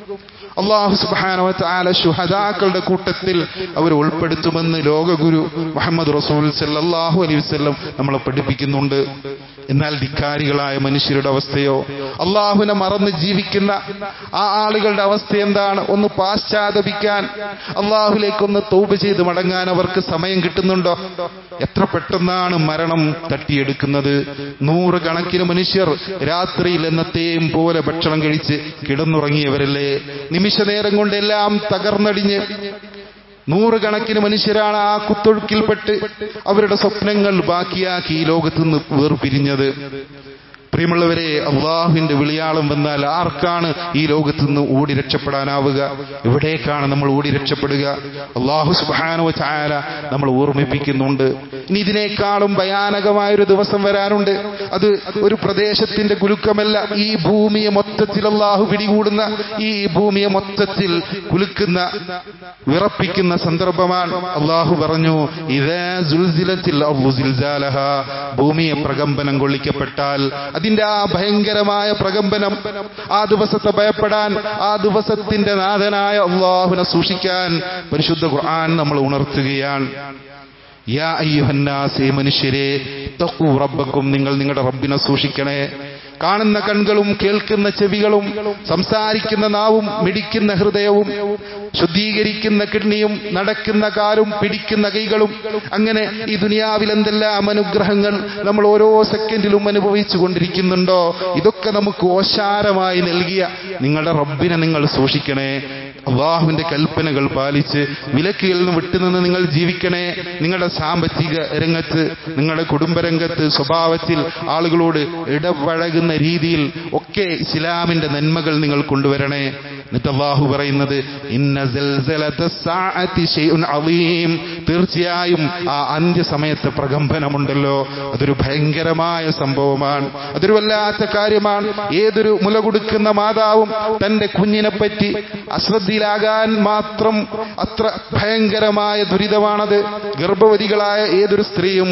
അള്ളാഹു സുബാനോ ചാല ശുഹദാക്കളുടെ കൂട്ടത്തിൽ അവർ ഉൾപ്പെടുത്തുമെന്ന് ലോകഗുരു മുഹമ്മദ് റസൂൽ സല്ലാഹു അലൈഹി വസ്ലം നമ്മളെ പഠിപ്പിക്കുന്നുണ്ട് എന്നാൽ ധിക്കാരികളായ മനുഷ്യരുടെ അവസ്ഥയോ അള്ളാഹുവിനെ മറന്ന് ജീവിക്കുന്ന ആ ആളുകളുടെ അവസ്ഥ എന്താണ് ഒന്ന് പാശ്ചാത്തപിക്കാൻ അള്ളാഹുലേക്കൊന്ന് തൗബ ചെയ്ത് മടങ്ങാൻ അവർക്ക് സമയം കിട്ടുന്നുണ്ടോ എത്ര പെട്ടെന്നാണ് മരണം തട്ടിയെടുക്കുന്നത് നൂറുകണക്കിന് മനുഷ്യർ രാത്രിയിൽ എന്നത്തെയും പോലെ ഭക്ഷണം കഴിച്ച് കിടന്നുറങ്ങിയവരല്ലേ നിമിഷ നേരം കൊണ്ടെല്ലാം തകർന്നടിഞ്ഞ് നൂറുകണക്കിന് മനുഷ്യരാണ് ആ കുത്തൊഴുക്കിൽപ്പെട്ട് അവരുടെ സ്വപ്നങ്ങൾ ബാക്കിയാക്കി ഈ ലോകത്ത് നിന്ന് വേർപിരിഞ്ഞത് പ്രിയമുള്ളവരെ അള്ളാഹുവിന്റെ വിളിയാളം വന്നാൽ ആർക്കാണ് ഈ ലോകത്ത് നിന്ന് ഓടി രക്ഷപ്പെടാനാവുക എവിടേക്കാണ് നമ്മൾ ഓടി രക്ഷപ്പെടുക അള്ളാഹു സുബാനോ ചായാല നമ്മൾ ഓർമ്മിപ്പിക്കുന്നുണ്ട് ഇനി ഇതിനേക്കാളും ഭയാനകമായൊരു ദിവസം വരാനുണ്ട് അത് ഒരു പ്രദേശത്തിന്റെ കുലുക്കമല്ല ഈ ഭൂമിയെ മൊത്തത്തിൽ അള്ളാഹു പിടികൂടുന്ന ഈ ഭൂമിയെ മൊത്തത്തിൽ കുലുക്കുന്ന വിറപ്പിക്കുന്ന സന്ദർഭമാണ് അള്ളാഹു പറഞ്ഞു ഇതേ സുൽസിലത്തിൽ ഭൂമിയെ പ്രകമ്പനം കൊള്ളിക്കപ്പെട്ടാൽ അതിന്റെ ആ ഭയങ്കരമായ പ്രകമ്പനം ആ ദിവസത്തെ ഭയപ്പെടാൻ ആ ദിവസത്തിന്റെ നാഥനായ അള്ളാഹുവിനെ സൂക്ഷിക്കാൻ പരിശുദ്ധ ഖുർആൻ നമ്മൾ ഉണർത്തുകയാണ് യാ അയ്യുഹന്നാസേ മനുഷ്യരെ തഖൂ റബ്ബക്കും നിങ്ങൾ നിങ്ങളുടെ റബ്ബിനെ സൂക്ഷിക്കണേ കാണുന്ന കൺകളും കേൾക്കുന്ന ചെവികളും സംസാരിക്കുന്ന നാവും മിടിക്കുന്ന ഹൃദയവും ശുദ്ധീകരിക്കുന്ന കിഡ്നിയും നടക്കുന്ന കാലും പിടിക്കുന്ന കൈകളും അങ്ങനെ ഈ ദുനിയാവിൽ എന്തെല്ലാം അനുഗ്രഹങ്ങൾ നമ്മൾ ഓരോ സെക്കൻഡിലും അനുഭവിച്ചു കൊണ്ടിരിക്കുന്നുണ്ടോ ഇതൊക്കെ നമുക്ക് ഓശാരമായി നൽകിയ നിങ്ങളുടെ റബ്ബിനെ നിങ്ങൾ സൂക്ഷിക്കണേ അള്ളാഹുവിന്റെ കൽപ്പനകൾ പാലിച്ച് വിലക്കുകളിൽ നിന്ന് വിട്ടുനിന്ന് നിങ്ങൾ ജീവിക്കണേ നിങ്ങളുടെ സാമ്പത്തിക രംഗത്ത് നിങ്ങളുടെ കുടുംബരംഗത്ത് സ്വഭാവത്തിൽ ആളുകളോട് ഇടപഴകുന്ന രീതിയിൽ ഒക്കെ ഇസ്ലാമിന്റെ നന്മകൾ നിങ്ങൾ കൊണ്ടുവരണേ എന്നിട്ട് അള്ളാഹു പറയുന്നത് ഇന്ന സൽസലത്ത സാഅത്തി ശൈഉൻ അളീം തീർച്ചയായും ആ അന്ത്യസമയത്തെ പ്രകമ്പനമുണ്ടല്ലോ അതൊരു ഭയങ്കരമായ സംഭവമാണ് അതൊരു വല്ലാത്ത കാര്യമാണ് ഏതൊരു മുല കൊടുക്കുന്ന മാതാവും തന്റെ കുഞ്ഞിനെ പറ്റി അശ്രദ്ധയിലാകാൻ മാത്രം അത്ര ഭയങ്കരമായ ദുരിതമാണത് ഗർഭവതികളായ ഏതൊരു സ്ത്രീയും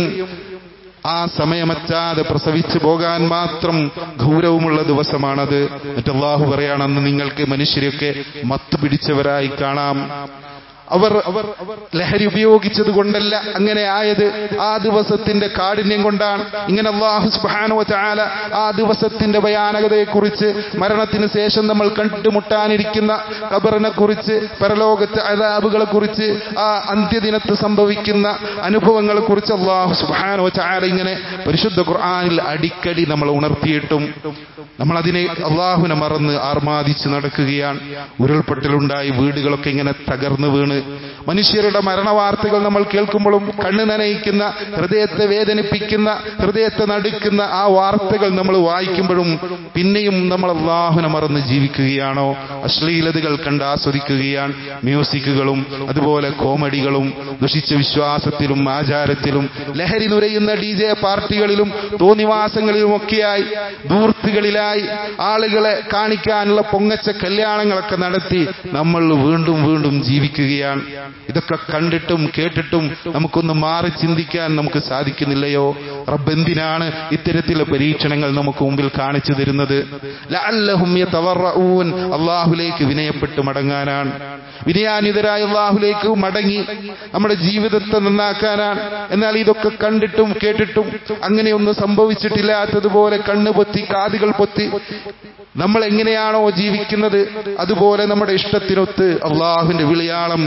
ആ സമയമറ്റാതെ പ്രസവിച്ചു പോകാൻ മാത്രം ഗൗരവമുള്ള ദിവസമാണത് എന്നിട്ട് അള്ളാഹു പറയാണെന്ന് നിങ്ങൾക്ക് മനുഷ്യരെയൊക്കെ മത്തു പിടിച്ചവരായി കാണാം അവർ അവർ ലഹരി ഉപയോഗിച്ചത് കൊണ്ടല്ല അങ്ങനെ ആയത് ആ ദിവസത്തിന്റെ കാഠിന്യം കൊണ്ടാണ് ഇങ്ങനെ അള്ളാഹു സുബാനോ ചാല ആ ദിവസത്തിന്റെ ഭയാനകതയെക്കുറിച്ച് മരണത്തിന് ശേഷം നമ്മൾ കണ്ടുമുട്ടാനിരിക്കുന്ന ഖബറിനെ കുറിച്ച് പരലോകത്തെ അതാബുകളെ കുറിച്ച് ആ അന്ത്യദിനത്ത് സംഭവിക്കുന്ന അനുഭവങ്ങളെ കുറിച്ച് അള്ളാഹു സുബാനോ ചാല ഇങ്ങനെ പരിശുദ്ധ ഖുർആാനിൽ അടിക്കടി നമ്മൾ ഉണർത്തിയിട്ടും നമ്മൾ അതിനെ അള്ളാഹുവിനെ മറന്ന് ആർമാദിച്ച് നടക്കുകയാണ് ഉരുൾപൊട്ടലുണ്ടായി വീടുകളൊക്കെ ഇങ്ങനെ തകർന്നു വീണ് മനുഷ്യരുടെ മരണവാർത്തകൾ നമ്മൾ കേൾക്കുമ്പോഴും കണ്ണു നനയിക്കുന്ന ഹൃദയത്തെ വേദനിപ്പിക്കുന്ന ഹൃദയത്തെ നടുക്കുന്ന ആ വാർത്തകൾ നമ്മൾ വായിക്കുമ്പോഴും പിന്നെയും നമ്മൾ അള്ളാഹുനെ മറന്ന് ജീവിക്കുകയാണോ അശ്ലീലതകൾ കണ്ട് ആസ്വദിക്കുകയാണ് മ്യൂസിക്കുകളും അതുപോലെ കോമഡികളും ദുഷിച്ച വിശ്വാസത്തിലും ആചാരത്തിലും ലഹരി നുരയുന്ന ഡി ജെ പാർട്ടികളിലും തോന്നിവാസങ്ങളിലും ഒക്കെയായി ദൂർത്തുകളിലായി ആളുകളെ കാണിക്കാനുള്ള പൊങ്ങച്ച കല്യാണങ്ങളൊക്കെ നടത്തി നമ്മൾ വീണ്ടും വീണ്ടും ജീവിക്കുകയാണ് ഇതൊക്കെ കണ്ടിട്ടും കേട്ടിട്ടും നമുക്കൊന്ന് മാറി ചിന്തിക്കാൻ നമുക്ക് സാധിക്കുന്നില്ലയോ റബ്ബ് എന്തിനാണ് ഇത്തരത്തിലുള്ള പരീക്ഷണങ്ങൾ നമുക്ക് മുമ്പിൽ കാണിച്ചു തരുന്നത് ലഅല്ലഹും യതവറഊൻ അള്ളാഹുലേക്ക് വിനയപ്പെട്ട് മടങ്ങാനാണ് വിനയാനിതരായ അള്ളാഹുലേക്ക് മടങ്ങി നമ്മുടെ ജീവിതത്തെ നന്നാക്കാനാണ് എന്നാൽ ഇതൊക്കെ കണ്ടിട്ടും കേട്ടിട്ടും അങ്ങനെയൊന്നും സംഭവിച്ചിട്ടില്ലാത്തതുപോലെ കണ്ണ് പൊത്തി കാതുകൾ പൊത്തി നമ്മൾ എങ്ങനെയാണോ ജീവിക്കുന്നത് അതുപോലെ നമ്മുടെ ഇഷ്ടത്തിനൊത്ത് അള്ളാഹുവിന്റെ വിളിയാളം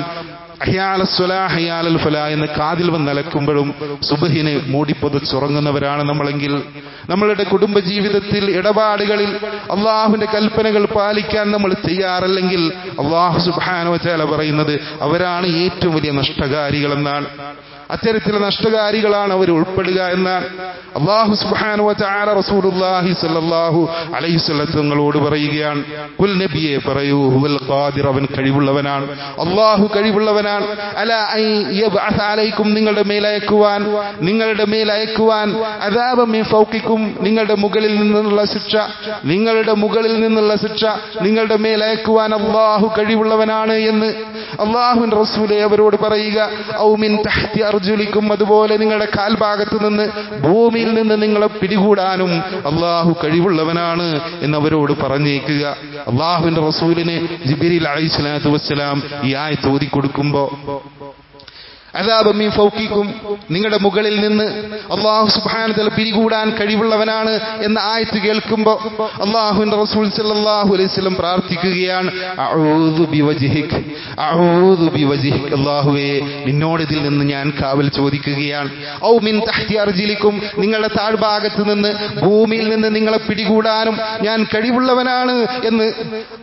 എന്ന് കാതിൽ വന്ന് അലക്കുമ്പോഴും സുബഹിന് മൂടിപ്പൊതിച്ചുറങ്ങുന്നവരാണ് നമ്മളെങ്കിൽ നമ്മളുടെ കുടുംബ ജീവിതത്തിൽ ഇടപാടുകളിൽ അള്ളാഹുവിന്റെ കൽപ്പനകൾ പാലിക്കാൻ നമ്മൾ തയ്യാറല്ലെങ്കിൽ അള്ളാഹു സുബാനോ ചേല പറയുന്നത് അവരാണ് ഏറ്റവും വലിയ നഷ്ടകാരികളെന്നാണ് അത്തരത്തിലുള്ള നഷ്ടകാരികളാണ് അവർ ഉൾപ്പെടുക എന്നാണ് അള്ളാഹു സുബ്ഹാനഹു വതആല റസൂലുള്ളാഹി സ്വല്ലല്ലാഹു അലൈഹി വസല്ലം തങ്ങളോട് പറയുകയാണ് കുൽ നബിയെ പറയൂ ഹുവൽ ഖാദിർ അവൻ കഴിവുള്ളവനാണ് അള്ളാഹു കഴിവുള്ളവനാണ് അല ഐ യബ്അസ അലൈക്കും നിങ്ങളുടെ മേൽ അയക്കുവാൻ നിങ്ങളുടെ മേൽ അയക്കുവാൻ അദാബ മിൻ ഫൗക്കിക്കും നിങ്ങളുടെ മുകളിൽ നിന്നുള്ള ശിക്ഷ നിങ്ങളുടെ മുകളിൽ നിന്നുള്ള ശിക്ഷ നിങ്ങളുടെ മേൽ അയക്കുവാൻ അള്ളാഹു കഴിവുള്ളവനാണ് എന്ന് അള്ളാഹുവിന്റെ റസൂലെ അവരോട് പറയുക ഔ മിൻ തഹ്തി അർജുലിക്കും അതുപോലെ നിങ്ങളുടെ കാൽഭാഗത്ത് നിന്ന് ഭൂമിയിൽ നിന്ന് നിങ്ങളെ പിടികൂടാനും അള്ളാഹു കഴിവുള്ളവനാണ് എന്നവരോട് പറഞ്ഞേക്കുക അള്ളാഹുവിന്റെ റസൂലിന് ജിബിരിൽ അലൈഹി സ്വലാത്തു വസ്സലാം ഈ ആയത്ത് ഓതി കൊടുക്കുമ്പോ അതാപമീ ഫൗക്കിക്കും നിങ്ങളുടെ മുകളിൽ നിന്ന് അള്ളാഹു സുബാനതല പിരികൂടാൻ കഴിവുള്ളവനാണ് എന്ന ആയത്ത് കേൾക്കുമ്പോ അള്ളാഹുവിന്റെ റസൂൽ സല്ലല്ലാഹു അലൈഹി വസല്ലം പ്രാർത്ഥിക്കുകയാണ് അഊദു ബിവജ്ഹിക് അഊദു ബിവജ്ഹിക് അല്ലാഹുവേ നിന്നോട് ഇതിൽ നിന്ന് ഞാൻ കാവൽ ചോദിക്കുകയാണ് ഔ മിൻ തഹ്തി അർജിലിക്കും നിങ്ങളുടെ താഴ്ഭാഗത്ത് നിന്ന് ഭൂമിയിൽ നിന്ന് നിങ്ങളെ പിടികൂടാനും ഞാൻ കഴിവുള്ളവനാണ് എന്ന്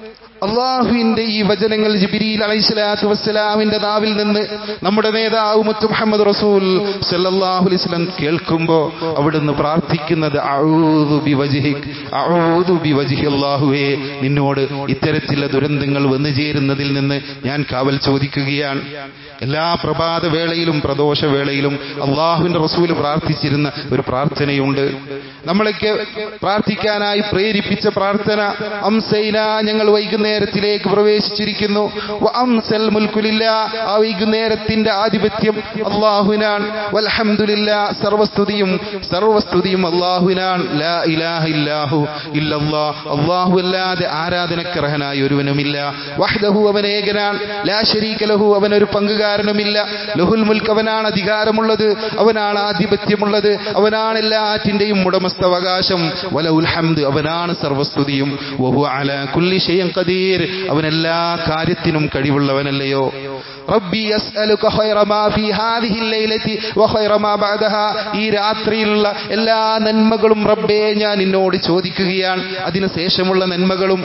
അള്ളാഹുവിന്റെ ഈ വചനങ്ങൾ ജിബിരിയിൽ അലൈഹിസ്സലാത്തു വസ്സലാമിന്റെ നാവിൽ നിന്ന് നമ്മുടെ നേതാവ് മുത്തു മുഹമ്മദ് റസൂൽ സല്ലല്ലാഹു അലൈഹി വസല്ലം കേൾക്കുമ്പോ അവിടുന്ന് പ്രാർത്ഥിക്കുന്നത് അഊദു ബിവജ്ഹിക് അഊദു ബിവജ്ഹി അല്ലാഹുവേ നിന്നോട് ഇത്തരത്തിലുള്ള ദുരന്തങ്ങൾ വന്നു ചേരുന്നതിൽ നിന്ന് ഞാൻ കാവൽ ചോദിക്കുകയാണ് എല്ലാ പ്രഭാത വേളയിലും പ്രദോഷ വേളയിലും അള്ളാഹുവിന്റെ റസൂല് പ്രാർത്ഥിച്ചിരുന്ന ഒരു പ്രാർത്ഥനയുണ്ട് നമ്മളൊക്കെ പ്രാർത്ഥിക്കാനായി പ്രേരിപ്പിച്ച പ്രാർത്ഥന അംസൈന ഞങ്ങൾ വൈകുന്നേരത്തിലേക്ക് പ്രവേശിച്ചിരിക്കുന്നു വ അംസൽ മുൽക്കുലില്ല ആ വൈകുന്നേരത്തിന്റെ ആധിപത്യം അള്ളാഹുവിനാണ് വൽഹംദുലില്ല സർവസ്തുതിയും സർവസ്തുതിയും അള്ളാഹുവിനാണ് ലാ ഇലാഹ ഇല്ലാഹു ഇല്ലല്ലാ അള്ളാഹു അല്ലാതെ ആരാധനക്കർഹനായ ഒരുവനുമില്ല വഹ്ദഹു അവൻ ഏകനാണ് ലാ ശരീക ലഹു അവനൊരു പങ്കുകാരനുമില്ല ലഹുൽ മുൽക്ക് അവനാണ് അധികാരമുള്ളത് അവനാണ് ആധിപത്യമുള്ളത് അവനാണ് എല്ലാറ്റിന്റെയും ഉടമസ്ഥവകാശം വലഉൽ ഹംദ് അവനാണ് സർവസ്തുതിയും വഹു അലാ കുല്ലി ഷൈഇൻ ഖദീർ അവൻ എല്ലാ കാര്യത്തിനും കഴിവുള്ളവനല്ലയോ റബ്ബി അസ്അലുക ഖൈറ മാ ഫീ ഹാദിഹി ലൈലത്തി വഖൈറ മാ ബഅദഹാ ഈ രാത്രിയിലുള്ള എല്ലാ നന്മകളും റബ്ബേ ഞാൻ നിന്നോട് ചോദിക്കുകയാണ് അതിനു ശേഷമുള്ള നന്മകളും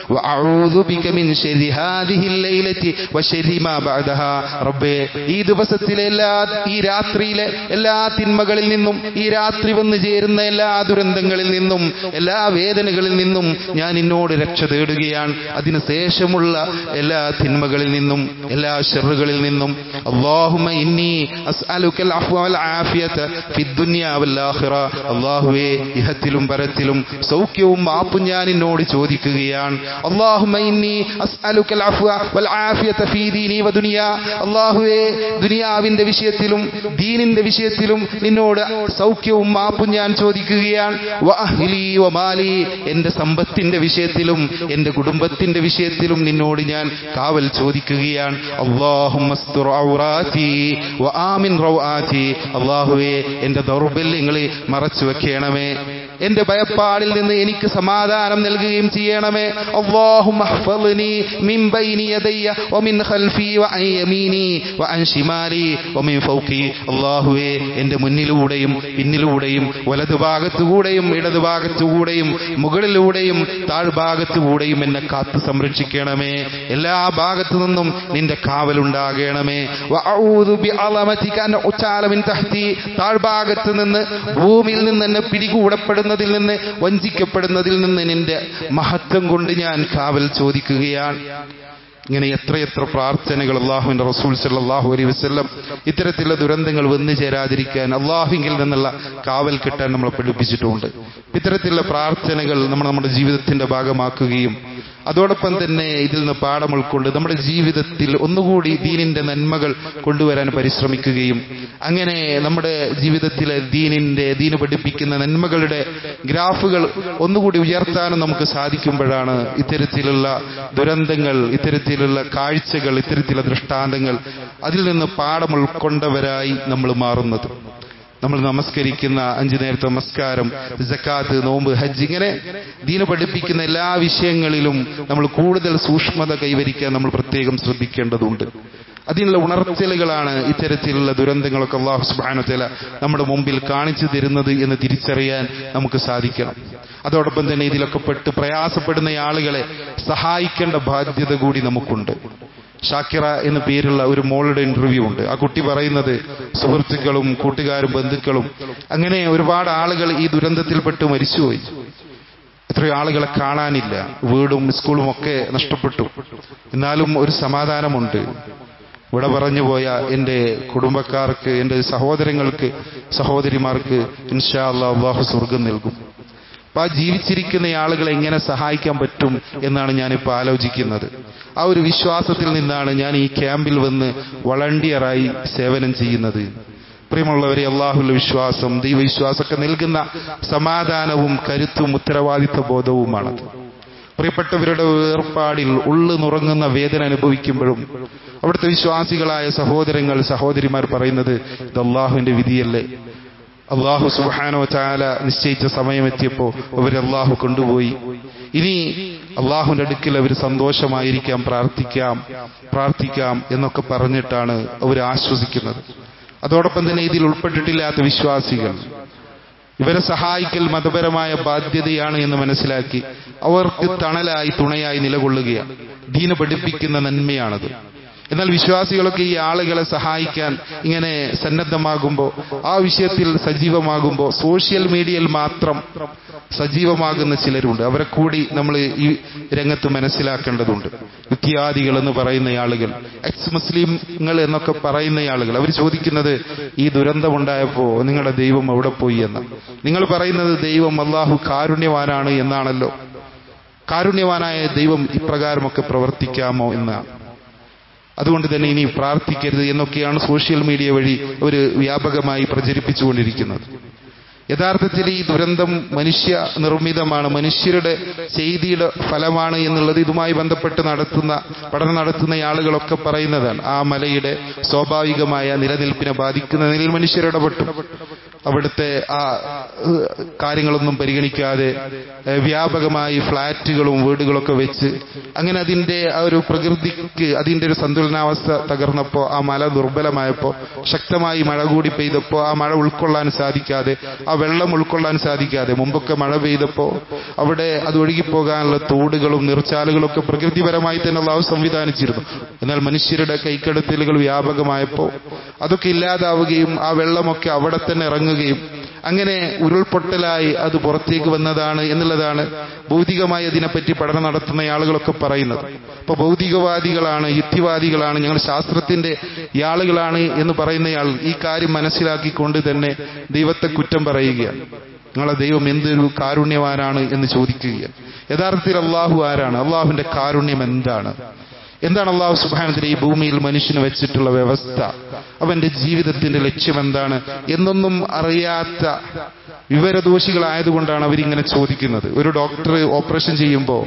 വഅഊദു ബിക മിൻ ശരി ഹാദിഹി ലൈലത്തി വശരി മാ ബഅദഹാ റബ്ബേ ഈ ദിവസത്തിലെ എല്ലാ ഈ രാത്രിയിലെ എല്ലാ തിന്മകളിൽ നിന്നും ഈ രാത്രി വന്നു ചേരുന്ന എല്ലാ ദുരന്തങ്ങളിൽ നിന്നും എല്ലാ വേദനകളിൽ നിന്നും ഞാൻ നിന്നോട് രക്ഷ തേടുകയാണ് അതിനു ശേഷമുള്ള എല്ലാ തിന്മകളിൽ നിന്നും എല്ലാ ഷെറുകളിൽ നിന്നും അല്ലാഹുമ്മ ഇന്നി അസ്അലുക്കൽ അഫ്വ വൽ ആഫിയത ഫിദ് ദുനിയ വൽ ആഖിറ അല്ലാഹുവേ ഇഹത്തിലും പരത്തിലും സൗഖ്യവും മാപ്പും ഞാൻ നിന്നോട് ചോദിക്കുകയാണ് അല്ലാഹുമ്മ ഇന്നി അസ്അലുക്കൽ അഫ്വ വൽ ആഫിയത ഫീ ദീനി വ ദുനിയ അല്ലാഹുവേ ദുനിയാവിന്റെ വിഷയത്തിലും ദീനിന്റെ വിഷയത്തിലും നിന്നോട് സൗഖ്യവും മാപ്പും ഞാൻ ചോദിക്കുകയാണ് വ അഹ്ലി വ മാലി എന്റെ സമ്പത്തിന്റെ വിഷയത്തിലും എന്റെ കുടുംബത്തിന്റെ വിഷയത്തിലും നിന്നോട് ഞാൻ കാവൽ ചോദിക്കുകയാണ് അള്ളാഹുമസ്തുർ ഔറാത്തി വ ആമിൻ റൗആത്തി അള്ളാഹുവേ എന്റെ ദൗർബല്യങ്ങളെ മറച്ചു വെക്കണമേ എന്റെ ഭയപ്പാടിൽ നിന്ന് എനിക്ക് സമാധാനം നൽകുകയും ചെയ്യണമേ അല്ലാഹുമ്മ അഹ്ഫളിനി മിൻ ബൈനി യദയ്യ വമിൻ ഖൽഫി വഅൻ യമീനി വഅൻ ശിമാലി വമിൻ ഫൗഖി അല്ലാഹുവേ എന്റെ മുന്നിലൂടെയും പിന്നിലൂടെയും വലതുഭാഗത്തുകൂടെയും ഇടതുഭാഗത്തുകൂടെയും മുകളിലൂടെയും താഴ്ഭാഗത്തുകൂടെയും എന്നെ കാത്തു സംരക്ഷിക്കണമേ എല്ലാ ഭാഗത്തു നിന്നും നിന്റെ കാവലുണ്ടാകണമേ വഅഊദു ബിഅളമതിക അൻ ഉച്ചാല മിൻ തഹ്തി താഴ്ഭാഗത്ത് നിന്ന് ഭൂമിയിൽ നിന്ന് എന്നെ പിടികൂടപ്പെടുന്നതിൽ നിന്ന് വഞ്ചിക്കപ്പെടുന്നതിൽ നിന്ന് നിന്റെ മഹത്വം കൊണ്ട് ഞാൻ കാവൽ ചോദിക്കുകയാണ് ഇങ്ങനെ എത്രയെത്ര പ്രാർത്ഥനകൾ അള്ളാഹുവിന്റെ റസൂൽ സല്ലല്ലാഹു അലൈഹി വസല്ലം ഇത്തരത്തിലുള്ള ദുരന്തങ്ങൾ വന്നു ചേരാതിരിക്കാൻ അള്ളാഹുവിൽ നിന്നുള്ള കാവൽ കിട്ടാൻ നമ്മളെ പഠിപ്പിച്ചിട്ടുമുണ്ട് ഇത്തരത്തിലുള്ള പ്രാർത്ഥനകൾ നമ്മൾ നമ്മുടെ ജീവിതത്തിന്റെ ഭാഗമാക്കുകയും അതോടൊപ്പം തന്നെ ഇതിൽ നിന്ന് പാഠം ഉൾക്കൊണ്ട് നമ്മുടെ ജീവിതത്തിൽ ഒന്നുകൂടി ദീനിന്റെ നന്മകൾ കൊണ്ടുവരാൻ പരിശ്രമിക്കുകയും അങ്ങനെ നമ്മുടെ ജീവിതത്തിലെ ദീനിന്റെ ദീന് പഠിപ്പിക്കുന്ന നന്മകളുടെ ഗ്രാഫുകൾ ഒന്നുകൂടി ഉയർത്താനും നമുക്ക് സാധിക്കുമ്പോഴാണ് ഇത്തരത്തിലുള്ള ദുരന്തങ്ങൾ ഇത്തരത്തിലുള്ള കാഴ്ചകൾ ഇത്തരത്തിലുള്ള ദൃഷ്ടാന്തങ്ങൾ അതിൽ നിന്ന് പാഠം ഉൾക്കൊണ്ടവരായി നമ്മൾ മാറുന്നത് നമ്മൾ നമസ്കരിക്കുന്ന അഞ്ചു നേരത്തെ നമസ്കാരം ജക്കാത്ത് നോമ്പ് ഹജ്ജ് ഇങ്ങനെ ദീന പഠിപ്പിക്കുന്ന എല്ലാ വിഷയങ്ങളിലും നമ്മൾ കൂടുതൽ സൂക്ഷ്മത കൈവരിക്കാൻ നമ്മൾ പ്രത്യേകം ശ്രദ്ധിക്കേണ്ടതുണ്ട് അതിനുള്ള ഉണർത്തലുകളാണ് ഇത്തരത്തിലുള്ള ദുരന്തങ്ങളൊക്കെ അള്ളാഹു സുബാനുത്തല നമ്മുടെ മുമ്പിൽ കാണിച്ചു തരുന്നത് എന്ന് തിരിച്ചറിയാൻ നമുക്ക് സാധിക്കണം അതോടൊപ്പം തന്നെ ഇതിലൊക്കെ പെട്ട് പ്രയാസപ്പെടുന്ന ആളുകളെ സഹായിക്കേണ്ട ബാധ്യത കൂടി നമുക്കുണ്ട് ഷാക്കിറ എന്ന പേരുള്ള ഒരു മോളുടെ ഇന്റർവ്യൂ ഉണ്ട് ആ കുട്ടി പറയുന്നത് സുഹൃത്തുക്കളും കൂട്ടുകാരും ബന്ധുക്കളും അങ്ങനെ ഒരുപാട് ആളുകൾ ഈ ദുരന്തത്തിൽപ്പെട്ട് മരിച്ചുപോയി എത്രയോ ആളുകളെ കാണാനില്ല വീടും സ്കൂളും ഒക്കെ നഷ്ടപ്പെട്ടു എന്നാലും ഒരു സമാധാനമുണ്ട് ഇവിടെ പറഞ്ഞു പോയ എൻ്റെ കുടുംബക്കാർക്ക് എൻ്റെ സഹോദരങ്ങൾക്ക് സഹോദരിമാർക്ക് ഇൻഷാ അല്ലാ അള്ളാഹു സ്വർഗം നൽകും അപ്പൊ ആ ജീവിച്ചിരിക്കുന്ന ആളുകളെ എങ്ങനെ സഹായിക്കാൻ പറ്റും എന്നാണ് ഞാനിപ്പോൾ ആലോചിക്കുന്നത് ആ ഒരു വിശ്വാസത്തിൽ നിന്നാണ് ഞാൻ ഈ ക്യാമ്പിൽ വന്ന് വളണ്ടിയറായി സേവനം ചെയ്യുന്നത് പ്രിയമുള്ളവരെ അള്ളാഹുള്ള വിശ്വാസം ദൈവവിശ്വാസമൊക്കെ നൽകുന്ന സമാധാനവും കരുത്തും ഉത്തരവാദിത്വ ബോധവുമാണത് പ്രിയപ്പെട്ടവരുടെ വേർപാടിൽ ഉള്ളു നുറങ്ങുന്ന വേദന അനുഭവിക്കുമ്പോഴും അവിടുത്തെ വിശ്വാസികളായ സഹോദരങ്ങൾ സഹോദരിമാർ പറയുന്നത് ഇത് അള്ളാഹുവിന്റെ വിധിയല്ലേ അള്ളാഹു സുബാനോ ചാല നിശ്ചയിച്ച സമയമെത്തിയപ്പോ അവരെ അള്ളാഹു കൊണ്ടുപോയി ഇനി അള്ളാഹുവിന്റെ അടുക്കൽ അവർ സന്തോഷമായിരിക്കാം പ്രാർത്ഥിക്കാം പ്രാർത്ഥിക്കാം എന്നൊക്കെ പറഞ്ഞിട്ടാണ് അവർ ആശ്വസിക്കുന്നത് അതോടൊപ്പം തന്നെ ഇതിൽ ഉൾപ്പെട്ടിട്ടില്ലാത്ത വിശ്വാസികൾ ഇവരെ സഹായിക്കൽ മതപരമായ ബാധ്യതയാണ് എന്ന് മനസ്സിലാക്കി അവർക്ക് തണലായി തുണയായി നിലകൊള്ളുകയാണ് ദീന പഠിപ്പിക്കുന്ന നന്മയാണത് എന്നാൽ വിശ്വാസികളൊക്കെ ഈ ആളുകളെ സഹായിക്കാൻ ഇങ്ങനെ സന്നദ്ധമാകുമ്പോൾ ആ വിഷയത്തിൽ സജീവമാകുമ്പോൾ സോഷ്യൽ മീഡിയയിൽ മാത്രം സജീവമാകുന്ന ചിലരുണ്ട് അവരെ കൂടി നമ്മൾ ഈ രംഗത്ത് മനസ്സിലാക്കേണ്ടതുണ്ട് വിദ്യാദികൾ എന്ന് പറയുന്ന ആളുകൾ എക്സ് മുസ്ലിങ്ങൾ എന്നൊക്കെ പറയുന്ന ആളുകൾ അവർ ചോദിക്കുന്നത് ഈ ദുരന്തമുണ്ടായപ്പോ നിങ്ങളുടെ ദൈവം എവിടെ പോയി എന്ന് നിങ്ങൾ പറയുന്നത് ദൈവം അള്ളാഹു കാരുണ്യവാനാണ് എന്നാണല്ലോ കാരുണ്യവാനായ ദൈവം ഇപ്രകാരമൊക്കെ പ്രവർത്തിക്കാമോ എന്നാണ് അതുകൊണ്ട് തന്നെ ഇനി പ്രാർത്ഥിക്കരുത് എന്നൊക്കെയാണ് സോഷ്യൽ മീഡിയ വഴി ഒരു വ്യാപകമായി പ്രചരിപ്പിച്ചുകൊണ്ടിരിക്കുന്നത് യഥാർത്ഥത്തിൽ ഈ ദുരന്തം മനുഷ്യ നിർമ്മിതമാണ് മനുഷ്യരുടെ ചെയ്തിയുടെ ഫലമാണ് എന്നുള്ളത് ഇതുമായി ബന്ധപ്പെട്ട് നടത്തുന്ന പഠനം നടത്തുന്ന ആളുകളൊക്കെ പറയുന്നതാണ് ആ മലയുടെ സ്വാഭാവികമായ നിലനിൽപ്പിനെ ബാധിക്കുന്ന നിലയിൽ മനുഷ്യർ ഇടപെട്ടു അവിടുത്തെ ആ ഏഹ്, കാര്യങ്ങളൊന്നും പരിഗണിക്കാതെ ഏഹ്, വ്യാപകമായി ഫ്ളാറ്റുകളും വീടുകളൊക്കെ വെച്ച് അങ്ങനെ അതിന്റെ ആ ഒരു പ്രകൃതിക്ക് അതിന്റെ ഒരു സന്തുലനാവസ്ഥ തകർന്നപ്പോ ആ മല ദുർബലമായപ്പോ ശക്തമായി മഴ കൂടി പെയ്തപ്പോ ആ മഴ ഉൾക്കൊള്ളാൻ സാധിക്കാതെ ആ വെള്ളം ഉൾക്കൊള്ളാൻ സാധിക്കാതെ മുമ്പൊക്കെ മഴ പെയ്തപ്പോ അവിടെ അത് ഒഴുകിപ്പോകാനുള്ള തോടുകളും നീർച്ചാലുകളും ഒക്കെ പ്രകൃതിപരമായി തന്നെ അള്ളാഹു സംവിധാനിച്ചിരുന്നു എന്നാൽ മനുഷ്യരുടെ കൈക്കടത്തലുകൾ വ്യാപകമായപ്പോ അതൊക്കെ ഇല്ലാതാവുകയും ആ വെള്ളമൊക്കെ അവിടെ തന്നെ ഇറങ്ങുകയും അങ്ങനെ ഉരുൾപൊട്ടലായി അത് പുറത്തേക്ക് വന്നതാണ് എന്നുള്ളതാണ് ഭൗതികമായി അതിനെപ്പറ്റി പഠനം നടത്തുന്ന ആളുകളൊക്കെ പറയുന്നത് അപ്പൊ ഭൗതികവാദികളാണ് യുക്തിവാദികളാണ് ഞങ്ങൾ ശാസ്ത്രത്തിന്റെ ഈ ആളുകളാണ് എന്ന് പറയുന്നയാൾ ഈ കാര്യം മനസ്സിലാക്കിക്കൊണ്ട് തന്നെ ദൈവത്തെ കുറ്റം പറയുകയാണ് നിങ്ങളെ ദൈവം എന്തൊരു കാരുണ്യവാനാണ് എന്ന് ചോദിക്കുകയാണ് യഥാർത്ഥത്തിൽ അള്ളാഹു ആരാണ് അള്ളാഹുവിന്റെ കാരുണ്യം എന്താണ് എന്താണ് അള്ളാഹു സുബാനത്തിന് ഈ ഭൂമിയിൽ മനുഷ്യന് വെച്ചിട്ടുള്ള വ്യവസ്ഥ അവന്റെ ജീവിതത്തിന്റെ ലക്ഷ്യം എന്താണ് എന്നൊന്നും അറിയാത്ത വിവരദോഷികളായതുകൊണ്ടാണ് അവരിങ്ങനെ ചോദിക്കുന്നത് ഒരു ഡോക്ടർ ഓപ്പറേഷൻ ചെയ്യുമ്പോൾ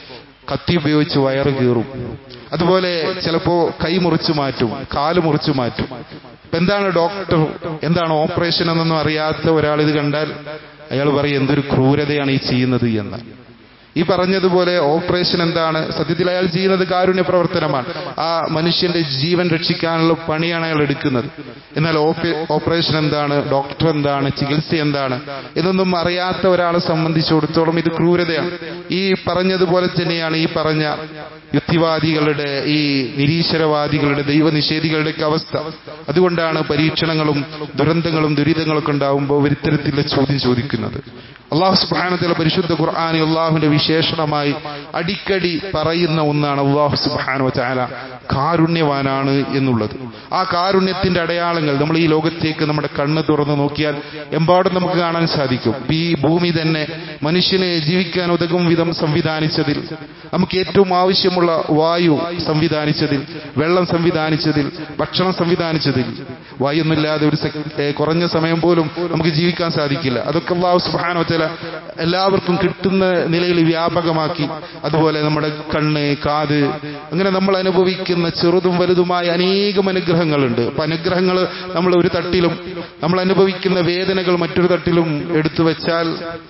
കത്തി ഉപയോഗിച്ച് വയറ് കീറും അതുപോലെ ചിലപ്പോ കൈ മുറിച്ചു മാറ്റും കാല് മുറിച്ചു മാറ്റും ഇപ്പൊ എന്താണ് ഡോക്ടർ എന്താണ് ഓപ്പറേഷൻ എന്നൊന്നും അറിയാത്ത ഒരാൾ ഇത് കണ്ടാൽ അയാൾ പറയും എന്തൊരു ക്രൂരതയാണ് ഈ ചെയ്യുന്നത് എന്ന് ഈ പറഞ്ഞതുപോലെ ഓപ്പറേഷൻ എന്താണ് സത്യത്തിൽ അയാൾ ചെയ്യുന്നത് കാരുണ്യ പ്രവർത്തനമാണ് ആ മനുഷ്യന്റെ ജീവൻ രക്ഷിക്കാനുള്ള പണിയാണ് അയാൾ എടുക്കുന്നത് എന്നാൽ ഓപ്പ- ഓപ്പറേഷൻ എന്താണ് ഡോക്ടർ എന്താണ് ചികിത്സ എന്താണ് ഇതൊന്നും അറിയാത്ത ഒരാളെ സംബന്ധിച്ചിടത്തോളം ഇത് ക്രൂരതയാണ് ഈ പറഞ്ഞതുപോലെ തന്നെയാണ് ഈ പറഞ്ഞ യുക്തിവാദികളുടെ ഈ നിരീശ്വരവാദികളുടെ ദൈവനിഷേധികളുടെയൊക്കെ അവസ്ഥ അതുകൊണ്ടാണ് പരീക്ഷണങ്ങളും ദുരന്തങ്ങളും ദുരിതങ്ങളൊക്കെ ഉണ്ടാവുമ്പോൾ ഒരു ഇത്തരത്തിലുള്ള ചോദ്യം ചോദിക്കുന്നത് അള്ളാഹു സുബാനത്തിലെ പരിശുദ്ധ ഖുർആാനി അള്ളാഹുവിന്റെ വിശേഷണമായി അടിക്കടി പറയുന്ന ഒന്നാണ് അള്ളാഹു സുബാനു ചാല കാരുണ്യവാനാണ് എന്നുള്ളത് ആ കാരുണ്യത്തിന്റെ അടയാളങ്ങൾ നമ്മൾ ഈ ലോകത്തേക്ക് നമ്മുടെ കണ്ണ് തുറന്നു നോക്കിയാൽ എമ്പാടും നമുക്ക് കാണാൻ സാധിക്കും ഈ ഭൂമി തന്നെ മനുഷ്യന് ജീവിക്കാൻ ഉതകും വിധം സംവിധാനിച്ചതിൽ നമുക്ക് ഏറ്റവും ആവശ്യമുള്ള വായു സംവിധാനിച്ചതിൽ വെള്ളം സംവിധാനിച്ചതിൽ ഭക്ഷണം സംവിധാനിച്ചതിൽ വായൊന്നുമില്ലാതെ ഒരു സെ- ഏ, കുറഞ്ഞ സമയം പോലും നമുക്ക് ജീവിക്കാൻ സാധിക്കില്ല അതൊക്കെ അള്ളാഹു സുബ്ഹാനഹു വതആല എല്ലാവർക്കും കിട്ടുന്ന നിലയിൽ വ്യാപകമാക്കി അതുപോലെ നമ്മുടെ കണ്ണ് കാത് അങ്ങനെ നമ്മൾ അനുഭവിക്കുന്ന ചെറുതും വലുതുമായ അനേകം അനുഗ്രഹങ്ങളുണ്ട് അപ്പൊ അനുഗ്രഹങ്ങൾ നമ്മൾ ഒരു തട്ടിലും നമ്മൾ അനുഭവിക്കുന്ന വേദനകൾ മറ്റൊരു തട്ടിലും എടുത്തു വെച്ചാൽ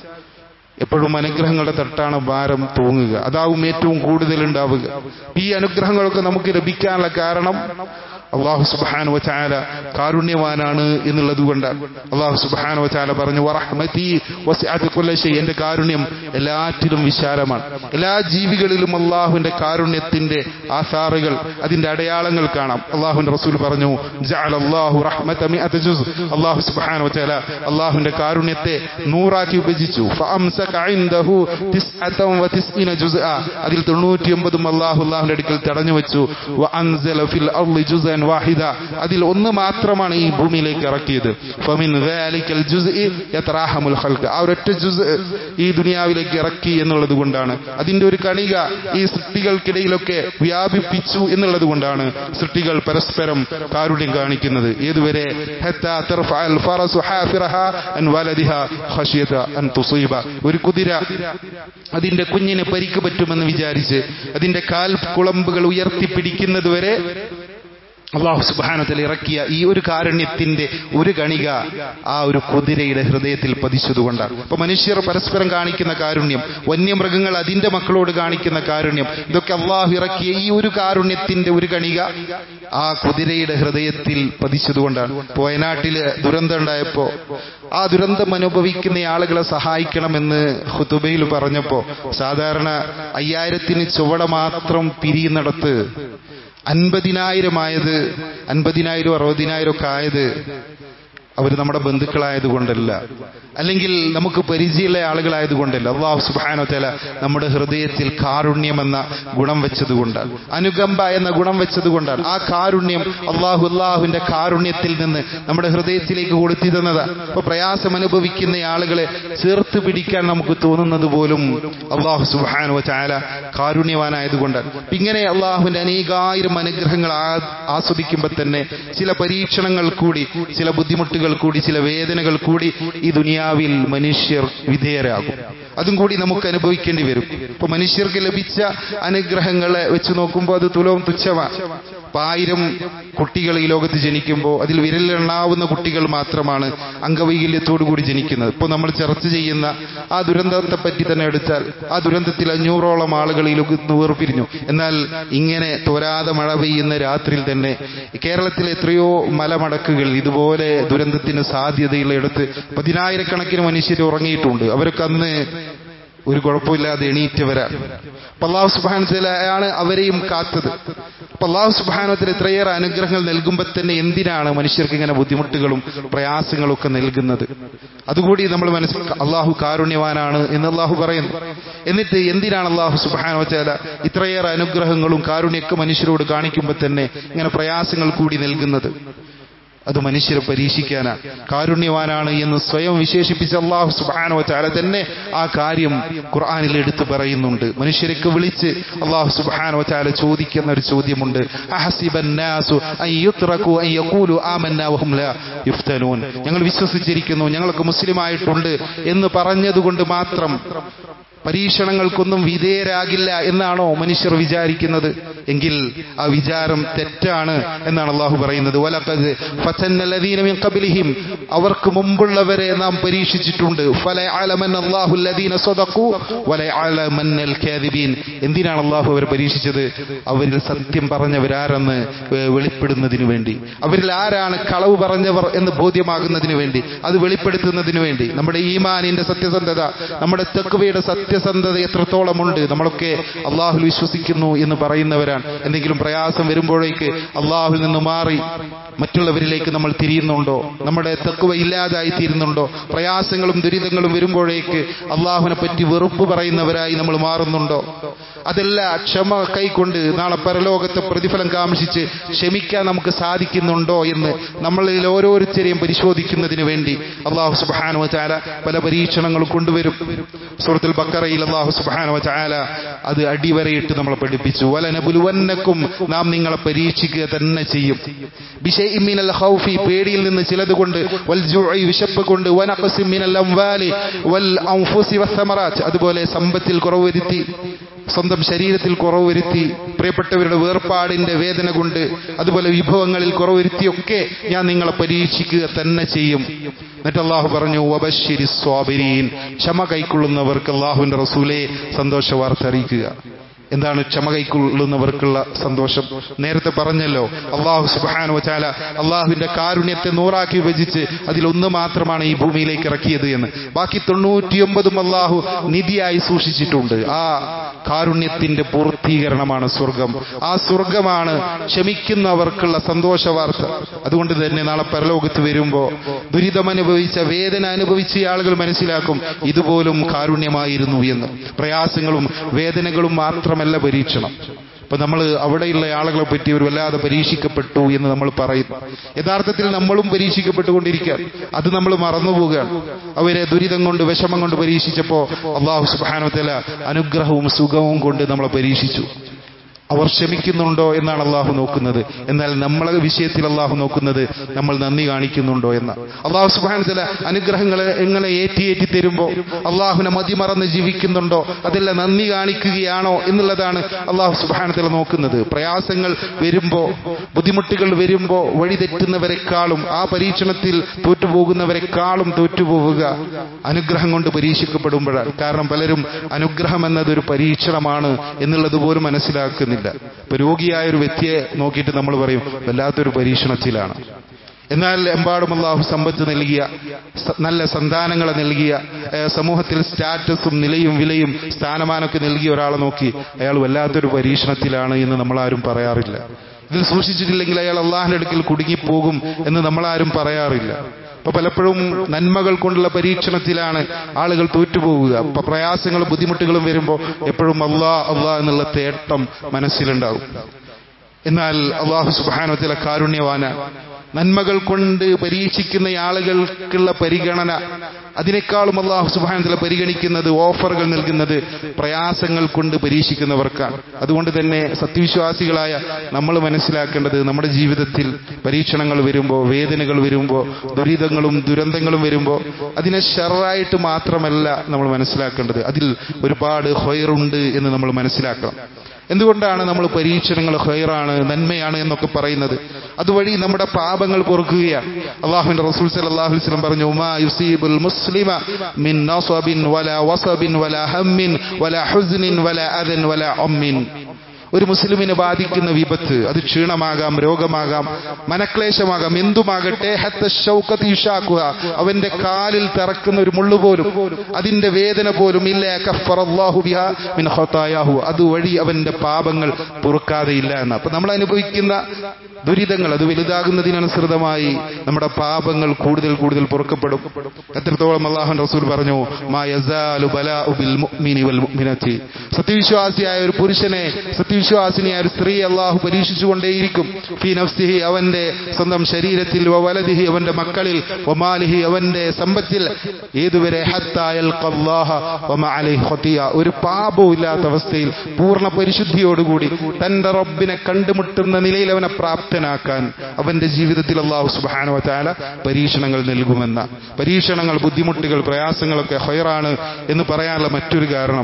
എപ്പോഴും അനുഗ്രഹങ്ങളുടെ തട്ടാണ് ഭാരം തൂങ്ങുക അതാവും ഏറ്റവും കൂടുതൽ ഉണ്ടാവുക ഈ അനുഗ്രഹങ്ങളൊക്കെ നമുക്ക് ലഭിക്കാനുള്ള കാരണം അള്ളാഹു സുബാനു വചാല കാരുണ്യവാനാണ് എന്നുള്ളത് കൊണ്ടാണ് അള്ളാഹു സുബാനു വചാല പറഞ്ഞു "വറഹ്മതി വസിഅത് കുല്ല ഷൈ." എന്റെ കാരുണ്യം എല്ലാറ്റിലും വിശാലമാണ് എല്ലാ ജീവികളിലും അള്ളാഹുവിന്റെ കാരുണ്യത്തിന്റെ ആസാറുകൾ അതിന്റെ അടയാളങ്ങൾ കാണാം അള്ളാഹുവിന്റെ റസൂൽ പറഞ്ഞു "ജഅല അല്ലാഹു റഹ്മത മിഅത ജുസ്." അള്ളാഹു സുബ്ഹാനഹു വതആല അള്ളാഹുവിന്റെ കാരുണ്യത്തെ നൂറാക്കി വിഭജിച്ചു ഫഅംസക ഇൻദഹു തിസ്അതൻ വതിസ്ഇന ജുസ്ആ അതിൽ 99 അള്ളാഹു അള്ളാഹുവിന്റെ അടുക്കൽ തടഞ്ഞു വെച്ചു വഅൻസല ഫിൽ അർളി ജുസ്അൻ വാഹിദ അതിൽ ഒന്ന് മാത്രമാണ് ഈ ഭൂമിയിലേക്ക് ഇറക്കിയത് ഫമിൻ ദാലിക്കൽ ജുസ്ഇ യതറാഹമുൽ ഖൽഖ് ആ ഒരൊറ്റ ജുസ് ഈ ദുനിയാവിലേക്ക് ഇറക്കി എന്നുള്ളത് കൊണ്ടാണ് അതിന്റെ ഒരു കണിക ഈ സൃഷ്ടികൾക്കിടയിലൊക്കെ വ്യാപിപ്പിച്ചു എന്നുള്ളത് കൊണ്ടാണ് സൃഷ്ടികൾ പരസ്പരം കാരുണ്യം കാണിക്കുന്നത് ഏതുവരെ ഹത്താ തർഫഅൽ ഫറസു ഹാഫിറഹ അൻ വലദിഹ ഖശിയത അൻ തുസീബ ഒരു കുതിര അതിന്റെ കുഞ്ഞിന് പരിക്ക് പറ്റുമെന്ന് വിചാരിച്ച് അതിന്റെ കാൽ കുളമ്പുകൾ ഉയർത്തിപ്പിടിക്കുന്നത് വരെ അള്ളാഹു സുബാനത്തിൽ ഇറക്കിയ ഈ ഒരു കാരുണ്യത്തിന്റെ ഒരു കണിക ആ ഒരു കുതിരയുടെ ഹൃദയത്തിൽ പതിച്ചതുകൊണ്ടാണ് അപ്പൊ മനുഷ്യർ പരസ്പരം കാണിക്കുന്ന കാരുണ്യം വന്യമൃഗങ്ങൾ അതിന്റെ മക്കളോട് കാണിക്കുന്ന കാരുണ്യം ഇതൊക്കെ അള്ളാഹു ഇറക്കിയ ഈ ഒരു കാരുണ്യത്തിന്റെ ഒരു കണിക ആ കുതിരയുടെ ഹൃദയത്തിൽ പതിച്ചതുകൊണ്ടാണ് ഇപ്പൊ വയനാട്ടില് ദുരന്തം ഉണ്ടായപ്പോ ആ ദുരന്തം അനുഭവിക്കുന്ന ആളുകളെ സഹായിക്കണമെന്ന് ഹുതുബയിൽ പറഞ്ഞപ്പോ സാധാരണ അയ്യായിരത്തിന് ചുവട മാത്രം പിരിയുന്നിടത്ത് അൻപതിനായിരം ആയത് അൻപതിനായിരം അറുപതിനായിരം ഒക്കെ ആയത് അവർ നമ്മുടെ ബന്ധുക്കളായതുകൊണ്ടല്ല അല്ലെങ്കിൽ നമുക്ക് പരിചയമുള്ള ആളുകളായതുകൊണ്ടല്ല അള്ളാഹു സുബാനോ തല നമ്മുടെ ഹൃദയത്തിൽ കാരുണ്യം എന്ന ഗുണം വെച്ചതുകൊണ്ടാണ് അനുകമ്പ എന്ന ഗുണം വെച്ചതുകൊണ്ടാണ് ആ കാരുണ്യം അള്ളാഹു അള്ളാഹുവിന്റെ കാരുണ്യത്തിൽ നിന്ന് നമ്മുടെ ഹൃദയത്തിലേക്ക് കൊടുത്തി തന്നതാണ് അപ്പൊ പ്രയാസം അനുഭവിക്കുന്ന ആളുകളെ ചേർത്ത് പിടിക്കാൻ നമുക്ക് തോന്നുന്നത് പോലും അള്ളാഹു സുബാനോ ചാല കാരുണ്യവാനായതുകൊണ്ടാണ് ഇങ്ങനെ അള്ളാഹുവിന്റെ അനേകായിരം അനുഗ്രഹങ്ങൾ ആസ്വദിക്കുമ്പോൾ തന്നെ ചില പരീക്ഷണങ്ങൾ കൂടി ചില ബുദ്ധിമുട്ടുകൾ കൂടി ചില വേദനകൾ കൂടി ഈ ദുനിയാവിൽ മനുഷ്യർ വിധേയരാകും അതും കൂടി നമുക്ക് അനുഭവിക്കേണ്ടി വരും ഇപ്പൊ മനുഷ്യർക്ക് ലഭിച്ച അനുഗ്രഹങ്ങളെ വെച്ച് നോക്കുമ്പോൾ അത് തുലവും തുച്ഛമാണ് ഇപ്പൊ ആയിരം കുട്ടികൾ ഈ ലോകത്ത് ജനിക്കുമ്പോൾ അതിൽ വിരലിലെണ്ണാവുന്ന കുട്ടികൾ മാത്രമാണ് അംഗവൈകല്യത്തോടു കൂടി ജനിക്കുന്നത് ഇപ്പോൾ നമ്മൾ ചർച്ച ചെയ്യുന്ന ആ ദുരന്തത്തെ പറ്റി തന്നെ എടുത്താൽ ആ ദുരന്തത്തിൽ അഞ്ഞൂറോളം ആളുകൾ ഈ ലോകത്ത് വേർപിരിഞ്ഞു എന്നാൽ ഇങ്ങനെ തോരാതെ മഴ പെയ്യുന്ന രാത്രിയിൽ തന്നെ കേരളത്തിലെ എത്രയോ മലമടക്കുകൾ ഇതുപോലെ ദുരന്തത്തിന് സാധ്യതയുള്ള ഇടത്ത് പതിനായിരക്കണക്കിന് മനുഷ്യർ ഉറങ്ങിയിട്ടുണ്ട് അവരൊക്കെ അന്ന് ഒരു കുഴപ്പമില്ലാതെ എണീറ്റവരാണ് അപ്പൊ അള്ളാഹു സുബാനത്തിലാണ് അവരെയും കാത്തത് അപ്പൊ അള്ളാഹു സുബാനത്തിൽ എത്രയേറെ അനുഗ്രഹങ്ങൾ നൽകുമ്പോൾ തന്നെ എന്തിനാണ് മനുഷ്യർക്ക് ഇങ്ങനെ ബുദ്ധിമുട്ടുകളും പ്രയാസങ്ങളും ഒക്കെ നൽകുന്നത് അതുകൂടി നമ്മൾ മനസ്സിൽ അള്ളാഹു കാരുണ്യവാനാണ് എന്ന് അള്ളാഹു പറയുന്നു എന്നിട്ട് എന്തിനാണ് അള്ളാഹു സുബാനോച്ചാല ഇത്രയേറെ അനുഗ്രഹങ്ങളും കാരുണ്യൊക്കെ മനുഷ്യരോട് കാണിക്കുമ്പോൾ തന്നെ ഇങ്ങനെ പ്രയാസങ്ങൾ കൂടി നൽകുന്നത് അത് മനുഷ്യരെ പരീക്ഷിക്കാനാണ് കാരുണ്യവാനാണ് എന്ന് സ്വയം വിശേഷിപ്പിച്ച അള്ളാഹു സുബാനോ ചാല തന്നെ ആ കാര്യം ഖുർആാനിൽ എടുത്തു പറയുന്നുണ്ട് മനുഷ്യരൊക്കെ വിളിച്ച് അള്ളാഹു സുബാനോ ചാല ചോദിക്കുന്ന ഒരു ചോദ്യമുണ്ട് ഞങ്ങൾ വിശ്വസിച്ചിരിക്കുന്നു ഞങ്ങൾക്ക് മുസ്ലിമായിട്ടുണ്ട് എന്ന് പറഞ്ഞതുകൊണ്ട് മാത്രം പരീക്ഷണങ്ങൾക്കൊന്നും വിധേയരാകില്ല എന്നാണോ മനുഷ്യർ വിചാരിക്കുന്നത് എങ്കിൽ ആ വിചാരം തെറ്റാണ് എന്നാണ് അള്ളാഹു പറയുന്നത് വലക്കത് ഫതന്നല്ലദീന കബിലിഹിം അവർക്ക് മുമ്പുള്ളവരെ നാം പരീക്ഷിച്ചിട്ടുണ്ട് എന്തിനാണ് അള്ളാഹു അവരെ പരീക്ഷിച്ചത് അവരിൽ സത്യം പറഞ്ഞവരാരെന്ന് വെളിപ്പെടുന്നതിന് വേണ്ടി അവരിൽ ആരാണ് കളവ് പറഞ്ഞവർ എന്ന് ബോധ്യമാകുന്നതിന് വേണ്ടി അത് വെളിപ്പെടുത്തുന്നതിന് വേണ്ടി നമ്മുടെ ഈമാനിന്റെ സത്യസന്ധത നമ്മുടെ തെക്കുവയുടെ സത്യസന്ധത എത്രത്തോളമുണ്ട് നമ്മളൊക്കെ അള്ളാഹുൽ വിശ്വസിക്കുന്നു എന്ന് പറയുന്നവരാണ് എന്തെങ്കിലും പ്രയാസം വരുമ്പോഴേക്ക് അള്ളാഹുൽ നിന്ന് മാറി മറ്റുള്ളവരിലേക്ക് നമ്മൾ തിരിയുന്നുണ്ടോ നമ്മുടെ തെക്കുവ ഇല്ലാതായി തീരുന്നുണ്ടോ പ്രയാസങ്ങളും ദുരിതങ്ങളും വരുമ്പോഴേക്ക് അള്ളാഹുവിനെ പറ്റി വെറുപ്പ് പറയുന്നവരായി നമ്മൾ മാറുന്നുണ്ടോ അതല്ല ക്ഷമ കൈക്കൊണ്ട് നാളെ പരലോകത്തെ പ്രതിഫലം കാമിച്ചിച്ച് ക്ഷമിക്കാൻ നമുക്ക് സാധിക്കുന്നുണ്ടോ എന്ന് നമ്മളിൽ ഓരോരുത്തരെയും പരിശോധിക്കുന്നതിന് വേണ്ടി അള്ളാഹു സുബാനു ചാല പല പരീക്ഷണങ്ങളും കൊണ്ടുവരും സുഹൃത്തുൽ ബക്കറയിൽ അള്ളാഹു സുബാനു ചാല അത് അടിവരയിട്ട് നമ്മളെ പഠിപ്പിച്ചു വലനബുലുവന്നക്കും നാം നിങ്ങളെ പരീക്ഷിക്കുക തന്നെ ചെയ്യും ബിഷൈമിനൽ ഹൗഫി പേടിയിൽ നിന്ന് ചിലത് കൊണ്ട് വൽ ജുഇ വിശപ്പ് കൊണ്ട് വനഖസിം മിനൽ അംവാലി വൽ അൻഫുസി വസ്സമറാത്ത് അതുപോലെ സമ്പത്തിൽ കുറവ് വരുത്തി സ്വന്തം ശരീരത്തിൽ കുറവ് വരുത്തി പ്രിയപ്പെട്ടവരുടെ വേർപാടിന്റെ വേദന കൊണ്ട് അതുപോലെ വിഭവങ്ങളിൽ കുറവ് വരുത്തിയൊക്കെ ഞാൻ നിങ്ങളെ പരീക്ഷിക്കുക തന്നെ ചെയ്യും എന്നിട്ട് അള്ളാഹു പറഞ്ഞു വബശ്ശിരി സ്വാബിരീൻ ക്ഷമ കൈക്കൊള്ളുന്നവർക്ക് അള്ളാഹുവിന്റെ റസൂലെ സന്തോഷ വാർത്ത അറിയിക്കുക എന്താണ് ക്ഷമ കൈക്കൊള്ളുന്നവർക്കുള്ള സന്തോഷം നേരത്തെ പറഞ്ഞല്ലോ അള്ളാഹു സുബാനു വച്ചാല അള്ളാഹുവിന്റെ കാരുണ്യത്തെ നൂറാക്കി വിഭജിച്ച് അതിലൊന്ന് മാത്രമാണ് ഈ ഭൂമിയിലേക്ക് ഇറക്കിയത് എന്ന് ബാക്കി തൊണ്ണൂറ്റിയൊമ്പതും അള്ളാഹു നിധിയായി സൂക്ഷിച്ചിട്ടുണ്ട് ആ കാരുണ്യത്തിന്റെ പൂർത്തീകരണമാണ് സ്വർഗം ആ സ്വർഗമാണ് ക്ഷമിക്കുന്നവർക്കുള്ള സന്തോഷ വാർത്ത അതുകൊണ്ട് തന്നെ നാളെ പരലോകത്ത് വരുമ്പോ ദുരിതമനുഭവിച്ച വേദന അനുഭവിച്ച ആളുകൾ മനസ്സിലാക്കും ഇതുപോലും കാരുണ്യമായിരുന്നു എന്ന് പ്രയാസങ്ങളും വേദനകളും മാത്രമല്ല പരീക്ഷണം അപ്പൊ നമ്മൾ അവിടെയുള്ള ആളുകളെ പറ്റി ഒരു വല്ലാതെ പരീക്ഷിക്കപ്പെട്ടു എന്ന് നമ്മൾ പറയും യഥാർത്ഥത്തിൽ നമ്മളും പരീക്ഷിക്കപ്പെട്ടുകൊണ്ടിരിക്കുക അത് നമ്മൾ മറന്നുപോവുകയാണ് അവരെ ദുരിതം കൊണ്ട് വിഷമം കൊണ്ട് പരീക്ഷിച്ചപ്പോ അള്ളാഹു സുബാനത്തല അനുഗ്രഹവും സുഖവും കൊണ്ട് നമ്മളെ പരീക്ഷിച്ചു അവർ ക്ഷമിക്കുന്നുണ്ടോ എന്നാണ് അള്ളാഹു നോക്കുന്നത് എന്നാൽ നമ്മളെ വിഷയത്തിൽ അള്ളാഹു നോക്കുന്നത് നമ്മൾ നന്ദി കാണിക്കുന്നുണ്ടോ എന്ന് അള്ളാഹു സുബാൻ ചില അനുഗ്രഹങ്ങളെ എങ്ങനെ ഏറ്റി ഏറ്റി തരുമ്പോൾ അള്ളാഹുവിനെ മതിമറന്ന് ജീവിക്കുന്നുണ്ടോ അതെല്ലാം നന്ദി കാണിക്കുകയാണോ എന്നുള്ളതാണ് അള്ളാഹു സുബാനത്തില നോക്കുന്നത് പ്രയാസങ്ങൾ വരുമ്പോ ബുദ്ധിമുട്ടുകൾ വരുമ്പോ വഴി തെറ്റുന്നവരെക്കാളും ആ പരീക്ഷണത്തിൽ തോറ്റുപോകുന്നവരെക്കാളും തോറ്റുപോവുക അനുഗ്രഹം കൊണ്ട് പരീക്ഷിക്കപ്പെടുമ്പോഴാണ് കാരണം പലരും അനുഗ്രഹം എന്നതൊരു പരീക്ഷണമാണ് എന്നുള്ളത് പോലും മനസ്സിലാക്കുന്നില്ല ഇപ്പൊ രോഗിയായ ഒരു വ്യക്തിയെ നോക്കിയിട്ട് നമ്മൾ പറയും വല്ലാത്തൊരു പരീക്ഷണത്തിലാണ് എന്നാൽ എമ്പാടും അള്ളാഹു സമ്പത്ത് നൽകിയ സ- നല്ല സന്താനങ്ങളെ നൽകിയ ഏഹ്, സമൂഹത്തിൽ സ്റ്റാറ്റസും നിലയും വിലയും സ്ഥാനമാനമൊക്കെ നൽകിയ ഒരാളെ നോക്കി അയാൾ വല്ലാത്തൊരു പരീക്ഷണത്തിലാണ് എന്ന് നമ്മളാരും പറയാറില്ല ഇതിൽ സൂക്ഷിച്ചിട്ടില്ലെങ്കിൽ അയാൾ അള്ളാഹിന്റെ അടുക്കൽ കുടുങ്ങിപ്പോകും എന്ന് നമ്മളാരും പറയാറില്ല അപ്പൊ പലപ്പോഴും നന്മകൾ കൊണ്ടുള്ള പരീക്ഷണത്തിലാണ് ആളുകൾ തോറ്റുപോകുക അപ്പൊ പ്രയാസങ്ങളും ബുദ്ധിമുട്ടുകളും വരുമ്പോൾ എപ്പോഴും അള്ളാ അള്ളാ എന്നുള്ള തേട്ടം മനസ്സിലുണ്ടാവും എന്നാൽ അള്ളാഹു സുബാനത്തിലെ കാരുണ്യവാന നന്മകൾ കൊണ്ട് പരീക്ഷിക്കുന്ന ആളുകൾക്കുള്ള പരിഗണന അതിനേക്കാളും അള്ളാഹു സുബാനത്തിലെ പരിഗണിക്കുന്നത് ഓഫറുകൾ നൽകുന്നത് പ്രയാസങ്ങൾ കൊണ്ട് പരീക്ഷിക്കുന്നവർക്കാണ് അതുകൊണ്ട് തന്നെ സത്യവിശ്വാസികളായ നമ്മൾ മനസ്സിലാക്കേണ്ടത് നമ്മുടെ ജീവിതത്തിൽ പരീക്ഷണങ്ങൾ വരുമ്പോൾ വേദനകൾ വരുമ്പോൾ ദുരിതങ്ങളും ദുരന്തങ്ങളും വരുമ്പോൾ അതിനെ ഷെറായിട്ട് മാത്രമല്ല നമ്മൾ മനസ്സിലാക്കേണ്ടത് അതിൽ ഒരുപാട് ഹൊയറുണ്ട് എന്ന് നമ്മൾ മനസ്സിലാക്കണം എന്തുകൊണ്ടാണ് നമ്മൾ പരീക്ഷണങ്ങൾ ഹൈറാണ് നന്മയാണ് എന്നൊക്കെ പറയുന്നത് അതുവഴി നമ്മുടെ പാപങ്ങൾ പൊറുക്കുകയാണ് അള്ളാഹുവിന്റെ റസൂൽ സല്ലല്ലാഹു അലൈഹി വസല്ലം പറഞ്ഞു ഉമാ യുസീബുൽ മുസ്ലിമ മിൻ നസബിൻ വലാ വസബിൻ വലാ ഹമ്മിൻ വലാ ഹുസ്നിൻ വലാ അദൻ വലാ അമ്മിൻ ഒരു മുസ്ലിമിനെ ബാധിക്കുന്ന വിപത്ത് അത് ക്ഷീണമാകാം രോഗമാകാം മനക്ലേശമാകാം എന്തുമാകട്ടെ ഹത്ത ഷൗക്കത്ത് യുഷാക്കുക അവന്റെ കാലിൽ തറക്കുന്ന ഒരു മുള്ളു പോലും അതിന്റെ വേദന പോലും ഇല്ല കഫറല്ലാഹു ബിഹാ മിൻ ഖതായാഹു അതുവഴി അവന്റെ പാപങ്ങൾ പൊറുക്കാതെയില്ല എന്ന് അപ്പൊ നമ്മൾ അനുഭവിക്കുന്ന ദുരിതങ്ങൾ അത് വലുതാകുന്നതിനനുസൃതമായി നമ്മുടെ പാപങ്ങൾ കൂടുതൽ കൂടുതൽ പൊറുക്കപ്പെടും എത്രത്തോളം അള്ളാഹു റസൂൽ പറഞ്ഞു മാ യസാലു ബലാഉ ബിൽ മുഅ്മിനി വൽ മുഅ്മിനത്തി സത്യവിശ്വാസിയായ ഒരു പുരുഷനെ സത്യവിശ്വാസിനിയായ ഒരു സ്ത്രീ അള്ളാഹു പരീക്ഷിച്ചുകൊണ്ടേയിരിക്കും ഫി നഫ്സിഹി അവന്റെ സ്വന്തം ശരീരത്തിൽ വ വലദിഹി അവന്റെ മക്കളിൽ വമാലിഹി അവന്റെ സമ്പത്തിൽ ഏതുവരെ ഹത്താ യൽഖല്ലാഹ വമ അലൈഹി ഖതിയ ഒരു പാപവും ഇല്ലാത്ത അവസ്ഥയിൽ പൂർണ്ണ പരിശുദ്ധിയോടുകൂടി തന്റെ റബ്ബിനെ കണ്ടുമുട്ടുന്ന നിലയിൽ അവനെ പ്രാപ്തനാക്കാൻ അവന്റെ ജീവിതത്തിൽ അള്ളാഹു സുബ്ഹാനഹു വതആല പരീക്ഷണങ്ങൾ നൽകുമെന്ന പരീക്ഷണങ്ങൾ ബുദ്ധിമുട്ടുകൾ പ്രയാസങ്ങളൊക്കെ ഹൈറാണ് എന്ന് പറയാനുള്ള മറ്റൊരു കാരണം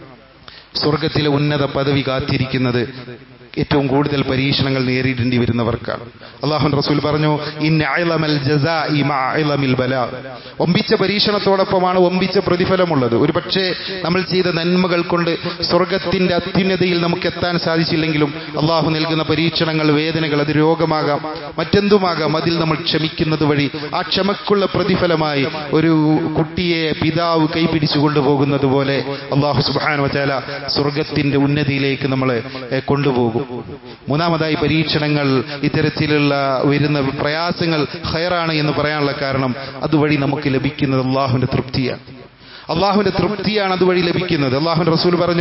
സ്വർഗത്തിലെ ഉന്നത പദവി കാത്തിരിക്കുന്നത് ഏറ്റവും കൂടുതൽ പരീക്ഷണങ്ങൾ നേരിടേണ്ടി വരുന്നവർക്കാണ് അള്ളാഹു റസൂൽ പറഞ്ഞു ഇന്ന അയലമൽ ജസാഇ മഅ അയലമിൽ ബലാ ഒമ്പിച്ച പരീക്ഷണത്തോടൊപ്പമാണ് ഒമ്പിച്ച പ്രതിഫലമുള്ളത് ഒരു പക്ഷേ നമ്മൾ ചെയ്ത നന്മകൾ കൊണ്ട് സ്വർഗത്തിന്റെ അത്യുന്നതയിൽ നമുക്ക് എത്താൻ സാധിച്ചില്ലെങ്കിലും അള്ളാഹു നൽകുന്ന പരീക്ഷണങ്ങൾ വേദനകൾ അത് രോഗമാകാം മറ്റെന്തുമാകാം അതിൽ നമ്മൾ ക്ഷമിക്കുന്നത് വഴി ആ ക്ഷമക്കുള്ള പ്രതിഫലമായി ഒരു കുട്ടിയെ പിതാവ് കൈപിടിച്ചു കൊണ്ടുപോകുന്നത് പോലെ അള്ളാഹു സുബാന വച്ചാല സ്വർഗത്തിന്റെ ഉന്നതിയിലേക്ക് നമ്മളെ ഏ, കൊണ്ടുപോകും മൂന്നാമതായി പരീക്ഷണങ്ങൾ ഇത്തരത്തിലുള്ള വരുന്ന പ്രയാസങ്ങൾ ഹയറാണ് എന്ന് പറയാനുള്ള കാരണം അതുവഴി നമുക്ക് ലഭിക്കുന്നത് അള്ളാഹുവിന്റെ തൃപ്തിയാണ് അള്ളാഹുവിന്റെ തൃപ്തിയാണ് അതുവഴി ലഭിക്കുന്നത് അള്ളാഹുവിന്റെ റസൂൽ പറഞ്ഞു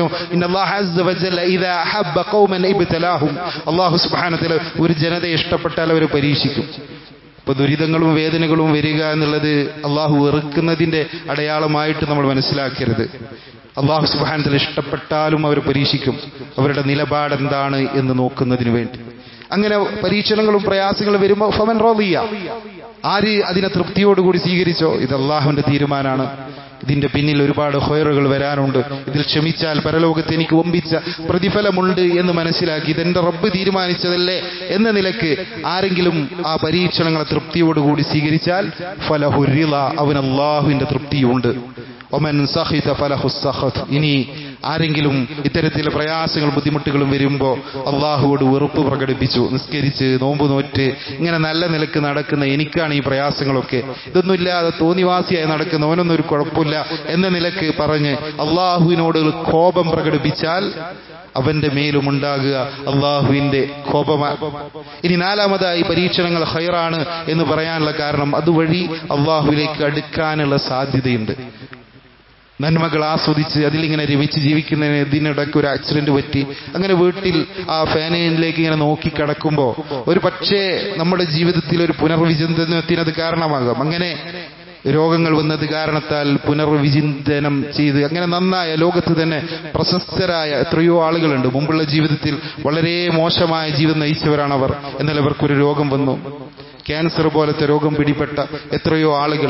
അള്ളാഹു സുബാനത്തിൽ ഒരു ജനതയെ ഇഷ്ടപ്പെട്ടാൽ അവർ പരീക്ഷിക്കും ഇപ്പൊ ദുരിതങ്ങളും വേദനകളും വരിക എന്നുള്ളത് അള്ളാഹു വെറുക്കുന്നതിന്റെ അടയാളമായിട്ട് നമ്മൾ മനസ്സിലാക്കരുത് അള്ളാഹു സുബാനത്തിൽ ഇഷ്ടപ്പെട്ടാലും അവർ പരീക്ഷിക്കും അവരുടെ നിലപാട് എന്താണ് എന്ന് നോക്കുന്നതിന് വേണ്ടി അങ്ങനെ പരീക്ഷണങ്ങളും പ്രയാസങ്ങളും വരുമ്പോൾ ഫമൻ റോദിയ ആര് അതിനെ തൃപ്തിയോടുകൂടി സ്വീകരിച്ചോ ഇത് അള്ളാഹുവിന്റെ തീരുമാനമാണ് ഇതിന്റെ പിന്നിൽ ഒരുപാട് ഹൊയറുകൾ വരാനുണ്ട് ഇതിൽ ക്ഷമിച്ചാൽ പരലോകത്ത് എനിക്ക് ഒമ്പിച്ച പ്രതിഫലമുണ്ട് എന്ന് മനസ്സിലാക്കി ഇതെന്റെ റബ്ബ് തീരുമാനിച്ചതല്ലേ എന്ന നിലക്ക് ആരെങ്കിലും ആ പരീക്ഷണങ്ങളെ തൃപ്തിയോടുകൂടി സ്വീകരിച്ചാൽ ഫലഹുരിള അവൻ അള്ളാഹുവിന്റെ തൃപ്തിയുണ്ട് ഒമൻ സഹിത ഫലഹു സഹത് ഇനി ആരെങ്കിലും ഇത്തരത്തിലെ പ്രയാസങ്ങൾ ബുദ്ധിമുട്ടുകളും വരുമ്പോൾ അള്ളാഹുവോട് വെറുപ്പ് പ്രകടിപ്പിച്ചു നിസ്കരിച്ച് നോമ്പ് നോറ്റ് ഇങ്ങനെ നല്ല നിലക്ക് നടക്കുന്ന എനിക്കാണ് ഈ പ്രയാസങ്ങളൊക്കെ ഇതൊന്നുമില്ലാതെ തോന്നിവാസിയായി നടക്കുന്നവനൊന്നും ഒരു കുഴപ്പമില്ല എന്ന നിലക്ക് പറഞ്ഞ് അള്ളാഹുവിനോട് കോപം പ്രകടിപ്പിച്ചാൽ അവന്റെ മേലുമുണ്ടാകുക അള്ളാഹുവിന്റെ കോപമാണ് ഇനി നാലാമതായി പരീക്ഷണങ്ങൾ ഹൈറാണ് എന്ന് പറയാനുള്ള കാരണം അതുവഴി അള്ളാഹുവിലേക്ക് അടുക്കാനുള്ള സാധ്യതയുണ്ട് നന്മകൾ ആസ്വദിച്ച് അതിലിങ്ങനെ രവിച്ച് ജീവിക്കുന്നതിന് ഇതിനിടയ്ക്ക് ഒരു ആക്സിഡന്റ് പറ്റി അങ്ങനെ വീട്ടിൽ ആ ഫാനിലേക്ക് ഇങ്ങനെ നോക്കി കിടക്കുമ്പോൾ ഒരു പക്ഷേ നമ്മുടെ ജീവിതത്തിൽ ഒരു പുനർവിചിന്തനത്തിന് അത് കാരണമാകാം അങ്ങനെ രോഗങ്ങൾ വന്നത് കാരണത്താൽ പുനർവിചിന്തനം ചെയ്ത് അങ്ങനെ നന്നായ ലോകത്ത് തന്നെ പ്രശസ്തരായ എത്രയോ ആളുകളുണ്ട് മുമ്പുള്ള ജീവിതത്തിൽ വളരെ മോശമായ ജീവിതം നയിച്ചവരാണ് അവർ എന്നാൽ അവർക്കൊരു രോഗം വന്നു ക്യാൻസർ പോലത്തെ രോഗം പിടിപെട്ട എത്രയോ ആളുകൾ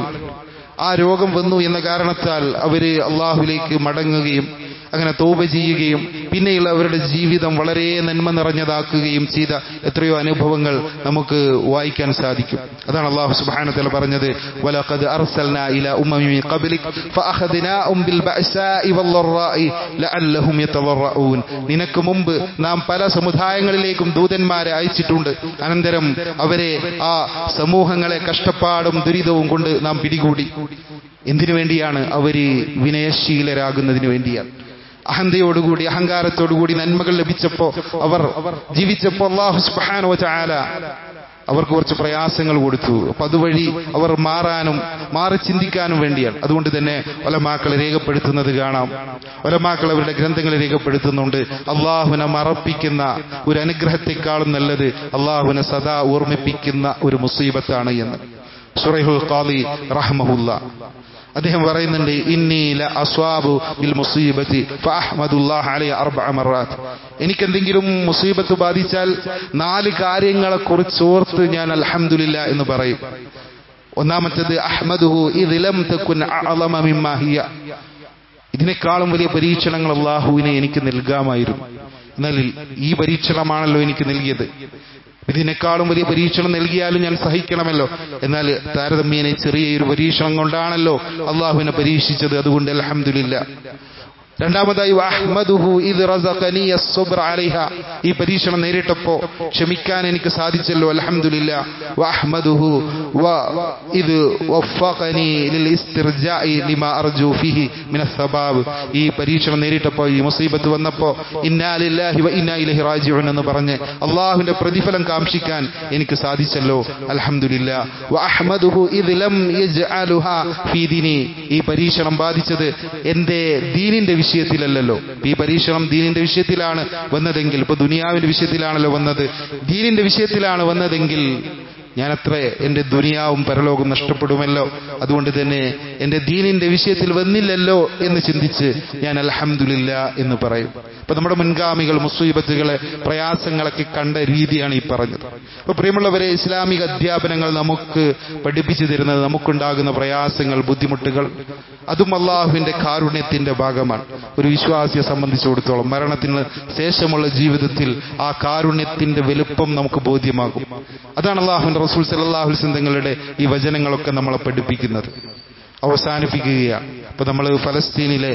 ആ രോഗം വന്നു എന്ന കാരണത്താൽ അവര് അള്ളാഹുലേക്ക് മടങ്ങുകയും അങ്ങനെ തോപ ചെയ്യുകയും പിന്നെയുള്ള അവരുടെ ജീവിതം വളരെ നന്മ നിറഞ്ഞതാക്കുകയും ചെയ്ത എത്രയോ അനുഭവങ്ങൾ നമുക്ക് വായിക്കാൻ സാധിക്കും അതാണ് അള്ളാഹു സുബ്ഹാനഹു പറഞ്ഞത് വലഖദ് അർസൽനാ ഇലാ ഉമ്മമി മിൻ ഖബ്ലിക് ഫഅഖദ്നാഉം ബിൽ ബഅസാഇ വല്ലറാഇ ലഅല്ലഹും യതളറഊൻ നിനക്ക് മുമ്പ് നാം പല സമുദായങ്ങളിലേക്കും ദൂതന്മാരെ അയച്ചിട്ടുണ്ട് അനന്തരം അവരെ ആ സമൂഹങ്ങളെ കഷ്ടപ്പാടും ദുരിതവും കൊണ്ട് നാം പിടികൂടി എന്തിനു വേണ്ടിയാണ് അവര് വിനയശീലരാകുന്നതിന് വേണ്ടിയാണ് അഹന്തയോടുകൂടി അഹങ്കാരത്തോടുകൂടി നന്മകൾ ലഭിച്ചപ്പോ അവർ ജീവിച്ചപ്പോ അള്ളാഹു സുബ്ഹാനഹു വതആല അവർക്ക് കുറച്ച് പ്രയാസങ്ങൾ കൊടുത്തു അപ്പൊ അതുവഴി അവർ മാറാനും മാറി ചിന്തിക്കാനും വേണ്ടിയാണ് അതുകൊണ്ട് തന്നെ ഒലമാക്കൾ രേഖപ്പെടുത്തുന്നത് കാണാം ഒലമാക്കൾ അവരുടെ ഗ്രന്ഥങ്ങൾ രേഖപ്പെടുത്തുന്നുണ്ട് അള്ളാഹുനെ മറപ്പിക്കുന്ന ഒരു അനുഗ്രഹത്തെക്കാളും നല്ലത് അള്ളാഹുനെ സദാ ഓർമ്മിപ്പിക്കുന്ന ഒരു മുസീബത്താണ് എന്ന് സുറൈഹുൽ ഖാദി റഹ്മഹുല്ല അദ്ദേഹം പറയുന്നുണ്ട് ഇന്നി ല അസ്വാബു ബിൽ മുസീബത്തി ഫഅഹ്മദുല്ലാഹ അലൈഹി അർബഅ മറാത്ത് എനിക്ക് എന്തെങ്കിലും മുസീബത്ത് ബാധിച്ചാൽ നാല് കാര്യങ്ങളെ കുറിച്ച് ഓർത്ത് ഞാൻ അൽഹംദുലില്ല എന്ന് പറയും ഒന്നാമത്തേത് അഹ്മദുഹു ഇദ് ലം തകുൻ അഅളമ മിമ്മാ ഹിയ ഇതിനേക്കാളും വലിയ പരീക്ഷണങ്ങൾ അള്ളാഹുവിനെ എനിക്ക് നൽകാമായിരുന്നു എന്നാൽ ഈ പരീക്ഷണമാണല്ലോ എനിക്ക് നൽകിയത് ഇതിനേക്കാളും വലിയ പരീക്ഷണം നൽകിയാലും ഞാൻ സഹിക്കണമല്ലോ എന്നാൽ താരതമ്യേന ചെറിയൊരു പരീക്ഷണം കൊണ്ടാണല്ലോ അള്ളാഹുവിനെ പരീക്ഷിച്ചത് അതുകൊണ്ട് അലഹമില്ല രണ്ടാമതായി വഅഹ്മദുഹു ഇദ് റസഖനി അസ്സബ്ർ അലൈഹ ഈ പരീക്ഷണം നേരിട്ടപ്പോ ക്ഷമിക്കാൻ എനിക്ക് സാധിച്ചല്ലോ അൽഹംദുലില്ല വഅഹ്മദുഹു വ ഇദ് വഫഖനി ലിൽ ഇസ്തിർജാഇ ലിമാ അർജു ഫീഹി മിന സബാബ് ഈ പരീക്ഷണം നേരിട്ടപ്പോ ഈ മുസീബത്ത് വന്നപ്പോ ഇന്നാ ലില്ലാഹി വ ഇന്നാ ഇലൈഹി റാജിഉൻ എന്ന് പറഞ്ഞ് അള്ളാഹുവിന്റെ പ്രതിഫലം കാംക്ഷിക്കാൻ എനിക്ക് സാധിച്ചല്ലോ അൽഹംദുലില്ല വഅഹ്മദുഹു ഇദ് ലം യജ്അലുഹാ ഫീ ദീനി ഈ പരീക്ഷണം ബാധിച്ചത് എന്റെ ദീനിന്റെ വിഷയത്തിലല്ലല്ലോ ഈ പരീക്ഷണം ദീനിന്റെ വിഷയത്തിലാണ് വന്നതെങ്കിൽ ഇപ്പൊ ദുനിയാവിന്റെ വിഷയത്തിലാണല്ലോ വന്നത് ദീനിന്റെ വിഷയത്തിലാണ് വന്നതെങ്കിൽ ഞാൻ അത്ര എന്റെ ദുനിയാവും പരലോകം നഷ്ടപ്പെടുമല്ലോ അതുകൊണ്ട് തന്നെ എന്റെ ദീനിന്റെ വിഷയത്തിൽ വന്നില്ലല്ലോ എന്ന് ചിന്തിച്ച് ഞാൻ അൽഹംദുലില്ല എന്ന് പറയും ഇപ്പൊ നമ്മുടെ മുൻഗാമികൾ മുസീബത്തുകളെ പ്രയാസങ്ങളൊക്കെ കണ്ട രീതിയാണ് ഈ പറഞ്ഞത് അപ്പൊ പ്രിയമുള്ളവരെ ഇസ്ലാമിക അധ്യാപനങ്ങൾ നമുക്ക് പഠിപ്പിച്ചു തരുന്നത് നമുക്കുണ്ടാകുന്ന പ്രയാസങ്ങൾ ബുദ്ധിമുട്ടുകൾ അതും അള്ളാഹുവിന്റെ കാരുണ്യത്തിന്റെ ഭാഗമാണ് ഒരു വിശ്വാസിയെ സംബന്ധിച്ചിടത്തോളം മരണത്തിന് ശേഷമുള്ള ജീവിതത്തിൽ ആ കാരുണ്യത്തിന്റെ വലുപ്പം നമുക്ക് ബോധ്യമാകും അതാണ് അള്ളാഹുവിന്റെ റസൂൽ സല്ലാഹു തങ്ങളുടെ ഈ വചനങ്ങളൊക്കെ നമ്മളെ പഠിപ്പിക്കുന്നത് അവസാനിപ്പിക്കുകയാണ് ഇപ്പൊ നമ്മൾ ഫലസ്തീനിലെ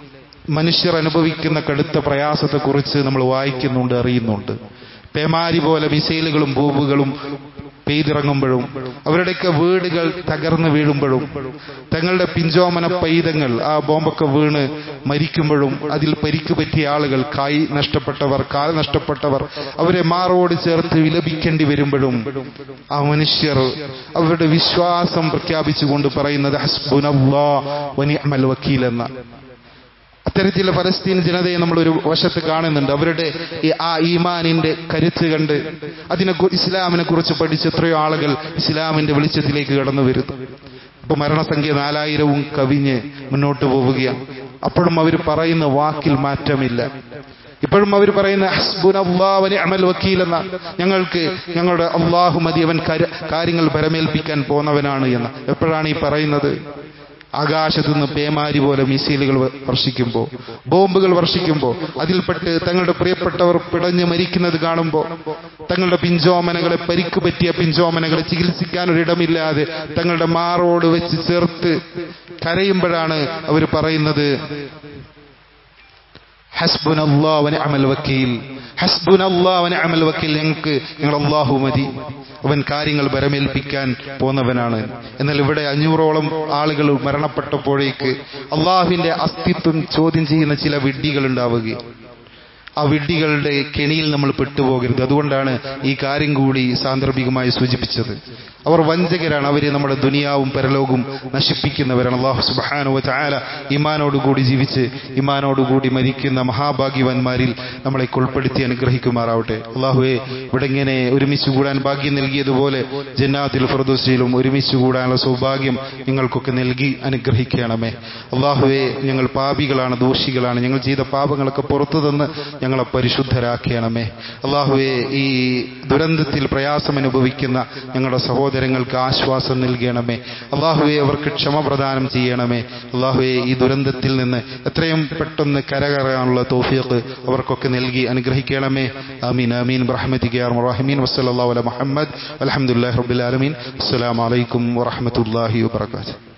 മനുഷ്യർ അനുഭവിക്കുന്ന കടുത്ത പ്രയാസത്തെക്കുറിച്ച് നമ്മൾ വായിക്കുന്നുണ്ട് അറിയുന്നുണ്ട് പേമാരി പോലെ മിസൈലുകളും ബോംബുകളും പെയ്തിറങ്ങുമ്പോഴും അവരുടെയൊക്കെ വീടുകൾ തകർന്നു വീഴുമ്പോഴും തങ്ങളുടെ പിഞ്ചോമന പൈതങ്ങൾ ആ ബോംബൊക്കെ വീണ് മരിക്കുമ്പോഴും അതിൽ പരിക്ക് പറ്റിയ ആളുകൾ കൈ നഷ്ടപ്പെട്ടവർ കാൽ നഷ്ടപ്പെട്ടവർ അവരെ മാറോട് ചേർത്ത് വിലപിക്കേണ്ടി വരുമ്പോഴും ആ മനുഷ്യർ അവരുടെ വിശ്വാസം പ്രഖ്യാപിച്ചുകൊണ്ട് പറയുന്നത് ഹസ്ബുനല്ലാ വനിഅമൽ വക്കീൽ എന്ന അത്തരത്തിലുള്ള ഫലസ്തീൻ ജനതയെ നമ്മൾ ഒരു വശത്ത് കാണുന്നുണ്ട് അവരുടെ ഈ ആ ഈമാനിന്റെ കരുത്ത് കണ്ട് അതിനെ ഇസ്ലാമിനെ കുറിച്ച് പഠിച്ച എത്രയോ ആളുകൾ ഇസ്ലാമിന്റെ വെളിച്ചത്തിലേക്ക് കടന്നു വരുന്നു ഇപ്പൊ മരണസംഖ്യ നാലായിരവും കവിഞ്ഞ് മുന്നോട്ട് പോവുകയാണ് അപ്പോഴും അവർ പറയുന്ന വാക്കിൽ മാറ്റമില്ല ഇപ്പോഴും അവർ പറയുന്ന ഹസ്ബുനല്ലാഹുവനി അമൽ വക്കീൽ എന്ന ഞങ്ങൾക്ക് ഞങ്ങളുടെ അള്ളാഹു മതി അവൻ കാര്യങ്ങൾ പരമേൽപ്പിക്കാൻ പോന്നവനാണ് എന്ന് എപ്പോഴാണ് ഈ പറയുന്നത് ആകാശത്തു നിന്ന് പേമാരി പോലെ മിസൈലുകൾ വർഷിക്കുമ്പോൾ ബോംബുകൾ വർഷിക്കുമ്പോൾ അതിൽപ്പെട്ട് തങ്ങളുടെ പ്രിയപ്പെട്ടവർ പിടഞ്ഞു മരിക്കുന്നത് കാണുമ്പോൾ തങ്ങളുടെ പിഞ്ചോമനകളെ പരിക്ക് പറ്റിയ പിഞ്ചോമനകളെ ചികിത്സിക്കാൻ ഒരിടമില്ലാതെ തങ്ങളുടെ മാറോട് വെച്ച് ചേർത്ത് കരയുമ്പോഴാണ് അവർ പറയുന്നത് ഹസ്ബുൻ അള്ളാഹുവനെ അമൽ വക്കീൽ ഹസ്ബുൻ അള്ളാഹുവനെ അമൽ വക്കീൽ ഞങ്ങൾക്ക് ഞങ്ങൾ അള്ളാഹു മതി അവൻ കാര്യങ്ങൾ ബരമേൽപ്പിക്കാൻ പോന്നവനാണ് എന്നാൽ ഇവിടെ അഞ്ഞൂറോളം ആളുകൾ മരണപ്പെട്ടപ്പോഴേക്ക് അള്ളാഹുവിന്റെ അസ്തിത്വം ചോദ്യം ചെയ്യുന്ന ചില വിഡ്ഢികൾ ഉണ്ടാവുകയും ആ വിഡ്ഢികളുടെ കെണിയിൽ നമ്മൾ പെട്ടുപോകരുത് അതുകൊണ്ടാണ് ഈ കാര്യം കൂടി സാന്ദർഭികമായി സൂചിപ്പിച്ചത് അവർ വഞ്ചകരാണ് അവര് നമ്മുടെ ദുനിയാവും പരലോകവും നശിപ്പിക്കുന്നവരാണ് അള്ളാഹു സുബാനു ചായാല ഇമാനോടുകൂടി ജീവിച്ച് ഇമാനോടുകൂടി മരിക്കുന്ന മഹാഭാഗ്യവാന്മാരിൽ നമ്മളെ ഉൾപ്പെടുത്തി അനുഗ്രഹിക്കുമാറാവട്ടെ അള്ളാഹുവെ ഇവിടെ ഇങ്ങനെ ഒരുമിച്ച് കൂടാൻ ഭാഗ്യം നൽകിയതുപോലെ ജന്നാത്തിൽ ഫർദോസിലും ഒരുമിച്ച് കൂടാനുള്ള സൗഭാഗ്യം നിങ്ങൾക്കൊക്കെ നൽകി അനുഗ്രഹിക്കണമേ അള്ളാഹുവെ ഞങ്ങൾ പാപികളാണ് ദോഷികളാണ് ഞങ്ങൾ ചെയ്ത പാപങ്ങളൊക്കെ പുറത്തു തന്ന് ഞങ്ങളെ പരിശുദ്ധരാക്കണമേ അള്ളാഹുവെ ഈ ദുരന്തത്തിൽ പ്രയാസം അനുഭവിക്കുന്ന ഞങ്ങളുടെ സഹോദരങ്ങൾക്ക് ആശ്വാസം നൽകണമേ അള്ളാഹുവെ അവർക്ക് ക്ഷമ പ്രദാനം ചെയ്യണമേ അള്ളാഹുവെ ഈ ദുരന്തത്തിൽ നിന്ന് എത്രയും പെട്ടെന്ന് കരകയറാനുള്ള തോഫിയക്ക് അവർക്കൊക്കെ നൽകി അനുഗ്രഹിക്കണമേ ആമീൻ ആമീൻ റഹ്മത്തിൻ വസ്സലാ മുഹമ്മദ് അലഹമുല്ലാ റബുലാലമീൻ അസ്സലാമലൈക്കും വറഹമത്തല്ലാഹി വാത്തു